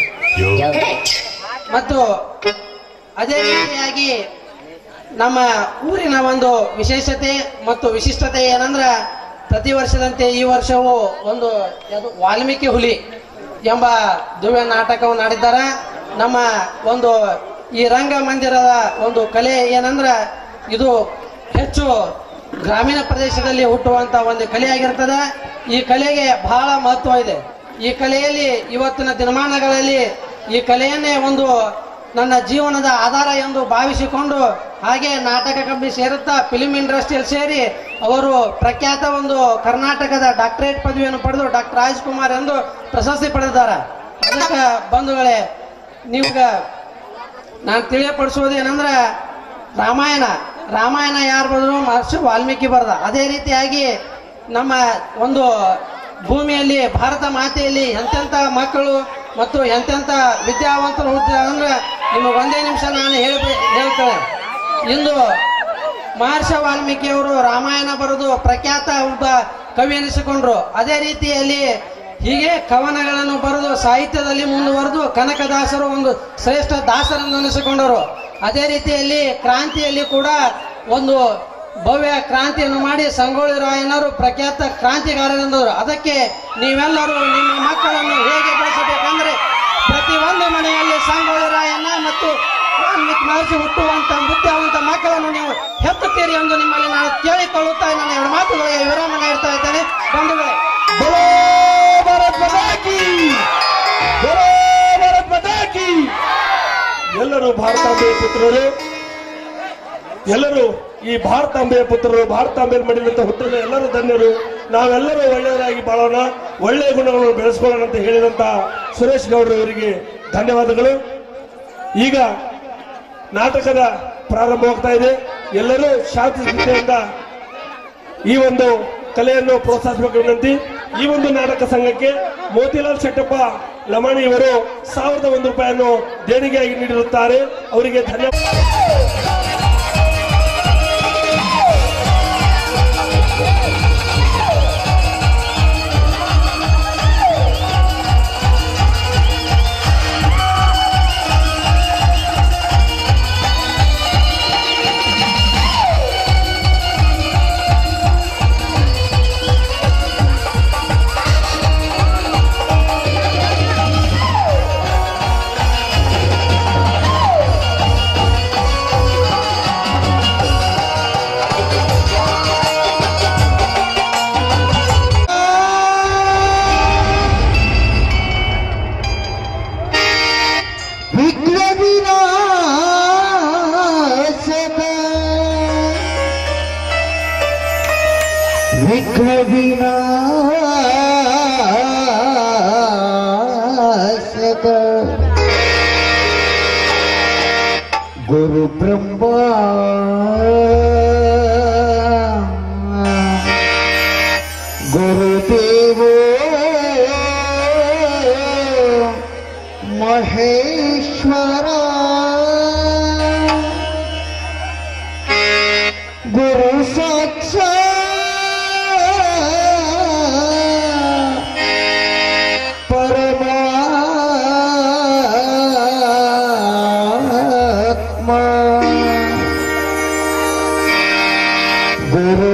ಮತ್ತು ಅದೇ ರೀತಿಯಾಗಿ ನಮ್ಮ ಊರಿನ ಒಂದು ವಿಶೇಷತೆ ಮತ್ತು ವಿಶಿಷ್ಟತೆ ಏನಂದ್ರ ಪ್ರತಿ ವರ್ಷದಂತೆ ಈ ವರ್ಷವೂ ಒಂದು ಯಾವುದು ವಾಲ್ಮೀಕಿ ಹುಲಿ ಎಂಬ ದಿವ್ಯ ನಾಟಕವನ್ನು ಆಡಿದ್ದಾರೆ ನಮ್ಮ ಒಂದು ಈ ರಂಗಮಂದಿರದ ಒಂದು ಕಲೆ ಏನಂದ್ರ ಇದು ಹೆಚ್ಚು ಗ್ರಾಮೀಣ ಪ್ರದೇಶದಲ್ಲಿ ಹುಟ್ಟುವಂತ ಒಂದು ಕಲೆಯಾಗಿರ್ತದೆ ಈ ಕಲೆಗೆ ಬಹಳ ಮಹತ್ವ ಇದೆ ಈ ಕಲೆಯಲ್ಲಿ ಇವತ್ತಿನ ದಿನಮಾನಗಳಲ್ಲಿ ಈ ಕಲೆಯನ್ನೇ ಒಂದು ನನ್ನ ಜೀವನದ ಆಧಾರ ಎಂದು ಭಾವಿಸಿಕೊಂಡು ಹಾಗೆ ನಾಟಕ ಕಂಪನಿ ಸೇರುತ್ತಾ ಫಿಲಿಂ ಇಂಡಸ್ಟ್ರಿಯಲ್ಲಿ ಸೇರಿ ಅವರು ಪ್ರಖ್ಯಾತ ಒಂದು ಕರ್ನಾಟಕದ ಡಾಕ್ಟರೇಟ್ ಪದವಿಯನ್ನು ಪಡೆದು ಡಾಕ್ಟರ್ ರಾಜ್ಕುಮಾರ್ ಎಂದು ಪ್ರಶಸ್ತಿ ಪಡೆದಿದ್ದಾರೆ ಅದಕ್ಕೆ ಬಂಧುಗಳೇ ನೀವೀಗ ನಾನು ತಿಳಿಯಪಡಿಸುವುದು ಏನಂದ್ರೆ ರಾಮಾಯಣ ರಾಮಾಯಣ ಯಾರು ಬರೆದ್ರು ಮಹರ್ಷಿ ವಾಲ್ಮೀಕಿ ಬರೆದ ಅದೇ ರೀತಿಯಾಗಿ ನಮ್ಮ ಒಂದು ಭೂಮಿಯಲ್ಲಿ ಭಾರತ ಮಾತೆಯಲ್ಲಿ ಎಂತೆಂಥ ಮಕ್ಕಳು ಮತ್ತು ಎಂತೆಂಥ ವಿದ್ಯಾವಂತರು ಹುಟ್ಟಿದ್ದಾರೆ ಅಂದ್ರೆ ನಿಮಗೆ ಒಂದೇ ನಿಮಿಷ ನಾನು ಹೇಳಿ ಹೇಳ್ತೇನೆ ಇಂದು ಮಹರ್ಷಿ ವಾಲ್ಮೀಕಿಯವರು ರಾಮಾಯಣ ಬರೆದು ಪ್ರಖ್ಯಾತ ಒಬ್ಬ ಕವಿ ಎನಿಸಿಕೊಂಡ್ರು ಅದೇ ರೀತಿಯಲ್ಲಿ ಹೀಗೆ ಕವನಗಳನ್ನು ಬರೆದು ಸಾಹಿತ್ಯದಲ್ಲಿ ಮುಂದುವರೆದು ಕನಕದಾಸರು ಒಂದು ಶ್ರೇಷ್ಠ ದಾಸರೆಂದು ಅನಿಸಿಕೊಂಡರು ಅದೇ ರೀತಿಯಲ್ಲಿ ಕ್ರಾಂತಿಯಲ್ಲಿ ಕೂಡ ಒಂದು ಭವ್ಯ ಕ್ರಾಂತಿಯನ್ನು ಮಾಡಿ ಸಂಗೊಳ್ಳಿ ರಾಯನವರು ಪ್ರಖ್ಯಾತ ಕ್ರಾಂತಿಗಾರರೆಂದರು ಅದಕ್ಕೆ ನೀವೆಲ್ಲರೂ ನಿಮ್ಮ ಮಕ್ಕಳನ್ನು ಹೇಗೆ ಬೆಳೆಸಬೇಕಂದ್ರೆ ಪ್ರತಿಯೊಂದು ಮನೆಯಲ್ಲಿ ಸಂಗೊಳ್ಳಿ ರಾಯಣ್ಣ ಮತ್ತು ವಾಲ್ಮೀಕಿ ಮಹರ್ಷಿ ಹುಟ್ಟುವಂತ ಬುದ್ಧಿವಂತ ಮಕ್ಕಳನ್ನು ನೀವು ಹೆತ್ತುತ್ತೀರಿ ಎಂದು ನಿಮ್ಮಲ್ಲಿ ನಾನು ಕೇಳಿಕೊಳ್ಳುತ್ತಾ ನನ್ನ ಎರಡು ಮಾತುಗಳಿಗೆ ವಿರಾಮ ನೀಡ್ತಾ ಇದ್ದೇನೆ ಬಂಧುಗಳೇ बोलो भारत माता की बोलो भारत माता की ಎಲ್ಲರೂ ಭಾರತಾಂಬೆಯ ಪುತ್ರರು ಎಲ್ಲರೂ ಈ ಭಾರತಾಂಬೆಯ ಪುತ್ರರು ಭಾರತಾಂಬೆಯ ಮಡಿಲಂತ ಹುಟ್ಟಿದ ಎಲ್ಲರೂ ಧನ್ಯರು ನಾವೆಲ್ಲರೂ ಒಳ್ಳೆಯವರಾಗಿ ಬಾಳೋಣ ಒಳ್ಳೆಯ ಗುಣಗಳನ್ನು ಬೆಳೆಸ್ಕೊಳ್ಳೋಣ ಅಂತ ಹೇಳಿದಂತ ಸುರೇಶ್ ಗೌಡ್ರು ಇವರಿಗೆ ಧನ್ಯವಾದಗಳು ಈಗ ನಾಟಕದ ಪ್ರಾರಂಭವಾಗ್ತಾ ಇದೆ ಎಲ್ಲರೂ ಶಾಂತಿ ಸ್ಥಿತಿಯಿಂದ ಈ ಒಂದು ಕಲೆಯನ್ನು ಪ್ರೋತ್ಸಾಹಿಸಬೇಕು ವಿನಂತಿ ಈ ಒಂದು ನಾಟಕ ಸಂಘಕ್ಕೆ ಮೋತಿಲಾಲ್ ಶೆಟ್ಟಪ್ಪ ಲಮಾಣಿ ಇವರು ಸಾವಿರದ ಒಂದು ರೂಪಾಯಿಯನ್ನು ದೇಣಿಗೆಯಾಗಿ ನೀಡಿರುತ್ತಾರೆ ಅವರಿಗೆ ಧನ್ಯವಾದ ವಿಘ್ನವಿನಾಶಕ ವಿಘ್ನವಿನಾಶಕ ಗುರು ಬ್ರಹ್ಮ ಗುರುದೇವೋ ಮಹೇಶ್ವರ ಗುರು ಸಾಕ್ಷಾ ಪರಮಾತ್ಮ ಗುರು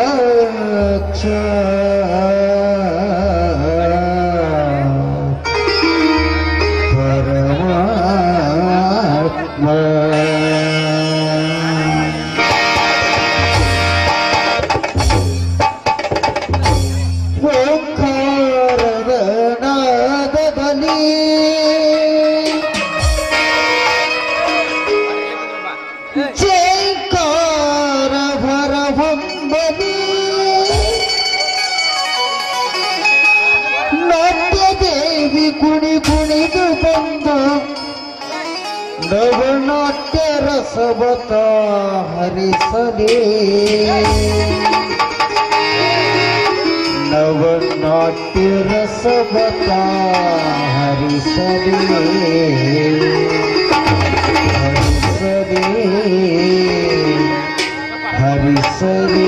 ಸಾಕ್ಷಾ ಪರಮಾತ್ಮ ಓಂಕಾರದ ನಾದದಲ್ಲಿ ಜೈಕಾರ ಭರಹೊಂಬಲಿ ನಾಟ್ಯ ದೇವಿ ಕುಣಿ ಕುಣಿದು ಬಂದು ನವನಾಟ್ಯ ರಸವತ ಹರಿಸಲೇ ನವನಾಟ್ಯ ರಸವತ ಹರಿಸಲೇ ಹರಿಸಲೇ ಹರಿಸಲೇ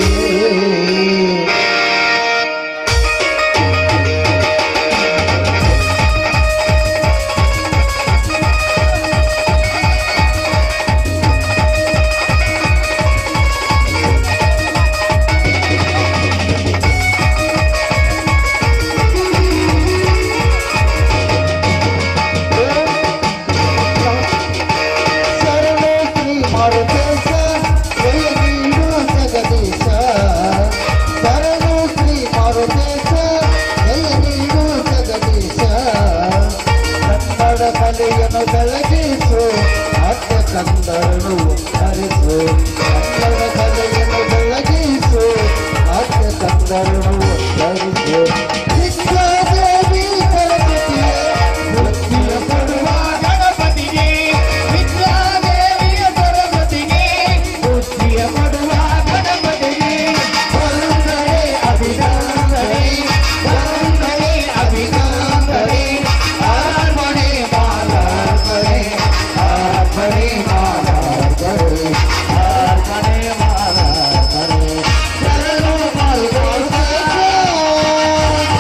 ಶರಣು ಶ್ರೀ ಮಾರುತೇಶ ಜಯ ನೀಡು ಜಗದೀಶ ಶರಣು ಶ್ರೀ ಮಾರುತೇಶ ಜಯ ನೀಡು ಜಗದೀಶ ಕನ್ನಡ ಕಲೆಯನ್ನು ಬೆಳಗಿಸು ಆದ್ಯ ಕಂದರನು ಹರಿಸು ಕನ್ನಡ ಕಲೆಯನ್ನು ಬೆಳಗಿಸು ಆದ್ಯ ಕಂದರನು ಹರಿಸು ವಿಶ್ವದೇವಿ ಗಣಪತಿಯೇ ಬುದ್ಧಿಯ ಕೊಡುವ ಗಣಪತಿಗೆ ವಿದ್ಯಾದೇವಿಯ ಸರಸ್ವತಿಗೆ ಬುದ್ಧಿಯ ಕೊಡುವ ಗಣಪತಿಗೆ ವಂದನೆ ಅಭಿನಂದನೆ ವಂದನೆ ಅಭಿನಂದನೆ ಅರ್ಪಣೆ ಮಾಲಾರ್ಪಣೆ ಅರ್ಪಣೆ ಮಾಲಾರ್ಪಣೆ ಅರ್ಪಣೆ ಮಾಲಾರ್ಪಣೆ ಶರಣು ಮಾರುತೇಶ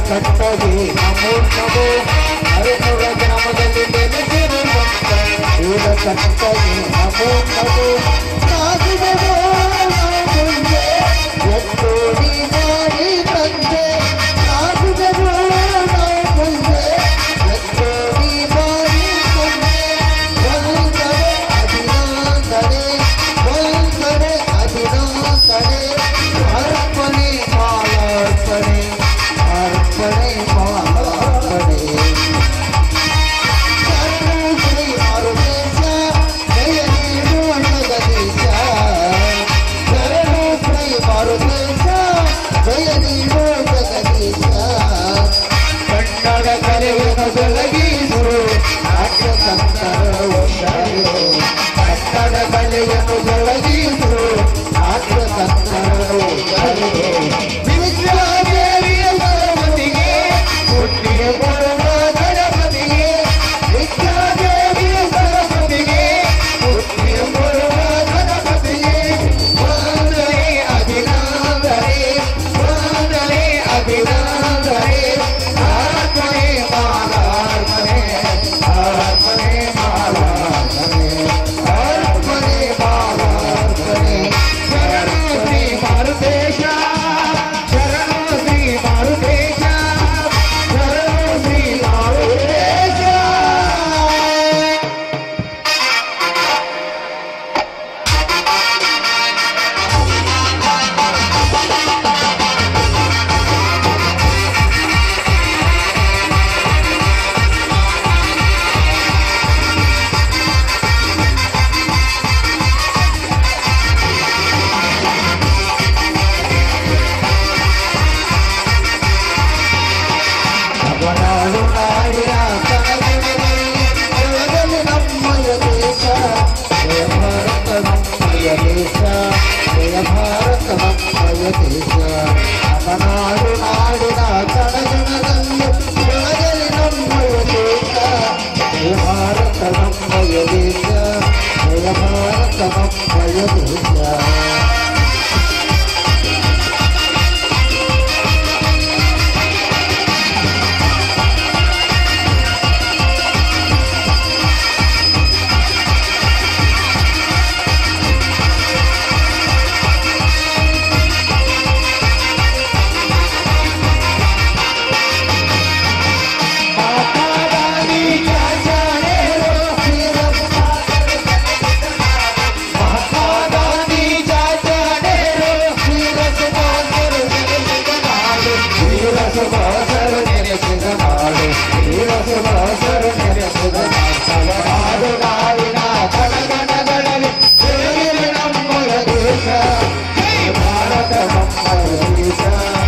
ನೀಲಕಂಠಗೆ ನಮೋ ನಮೋ ಅರಮುರ ಗ್ರಾಮದಲ್ಲಿ ನೆಲೆಸಿರುವಂತ ನೀಲಕಂಠಗೆ ನಮೋ ನಮೋ ಸಾಗಿದೆವೋ ನಾವು ಮುಂದೆ ಎತ್ತೋಡಿ ಮಾಡಿ ತಂದೆ ಸಾಗಿದೆವೋ ನಾವು ಮುಂದೆ ಎತ್ತೋಡಿ ಮಾಡಿ ತಂದೆ ಒಂದರೆ ಅಭಿನಂದನೆ ಒಂದರೆ ಅಭಿನಂದನೆ ಅರ್ಪಣೆ ಮಾಲಾರ್ಪಣೆ ಅರ್ಪಣೆ ಮಾಲಾರ್ಪಣೆ ಶರಣು ಶ್ರೀ ಮಾರುತೇಶ ಜಯ ನೀಡುವ ಜಗದೀಶ ಶರಣು ಶ್ರೀ ಮಾರುತೇಶ ಜಯ ನೀಡುವ ಜಗದೀಶ ಕನ್ನಡ ಕಲೆಯನ್ನು ಬೆಳಗಿಸು ನಾಟ್ಯ ಸಂತರು ಕನ್ನಡ ಕಲೆಯನ್ನು ಬೆಳಗಿಸು ನಾಟ್ಯ ಸಂತರು ವಿದ್ಯಾದೇವಿಯ ಸರಸ್ವತಿಗೆ ಹುಟ್ಟಿಗೆ ಬರುವ ಗಣಪತಿಗೆ ವಿದ್ಯಾದೇವಿಯ ಸರಸ್ವತಿಗೆ ಹುಟ್ಟಿಗೆ ಬರುವ ಗಣಪತಿಗೆ ವಂದನೆ ಅಭಿನಂದನೆ ವಂದನೆ ಅಭಿನಂದನೆ ಅರ್ಪಣೆ ಮಾಲಾರ್ಪಣೆ ಅರ್ಪಣೆ ಮಾಲಾರ್ಪಣೆ ಅರ್ಪಣೆ ಮಾಲಾರ್ಪಣೆ ಶರಣು ಶ್ರೀ ಮಾರುತೇಶ ಶರಣು ಶ್ರೀ ಮಾರುತೇಶ ಶರಣು ಶ್ರೀ ಮಾರುತೇಶ ಅವನಾಡು ನಾಡಿನ ಕನಸಿನಲ್ಲಿ ಜಗದಲ್ಲಿ ನಮ್ಮಯ ದೇಶ ಜಯ ಭಾರತ ನಮ್ಮಯ ದೇಶ ಜಯ ಭಾರತ ನಮ್ಮಯ ದೇಶ ಅವನಾಡು ನಾಡಿನ ಕಣಗಣದಲ್ಲಿ ಜಗದಲ್ಲಿ ನಮ್ಮಯ ದೇಶ ಜಯ ಭಾರತ ನಮ್ಮಯ ದೇಶ ಜಯ ಭಾರತ ನಮ್ಮಯ ದೇಶ ಭಾರತ ನಮ್ಮ ದೇಶ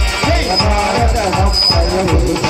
ಭಾರತ ನಮ್ಮ ದೇಶ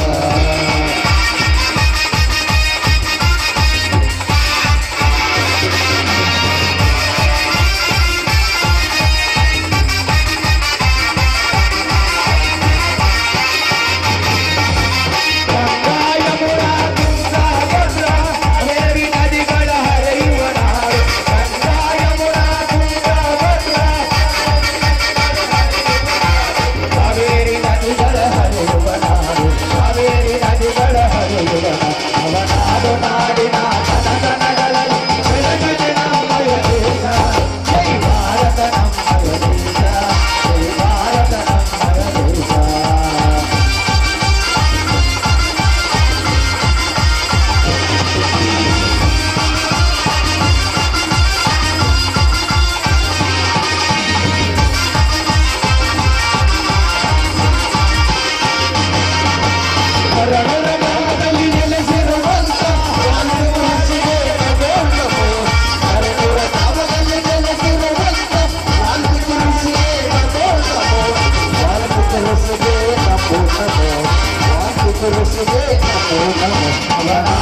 ಅವನಾಡು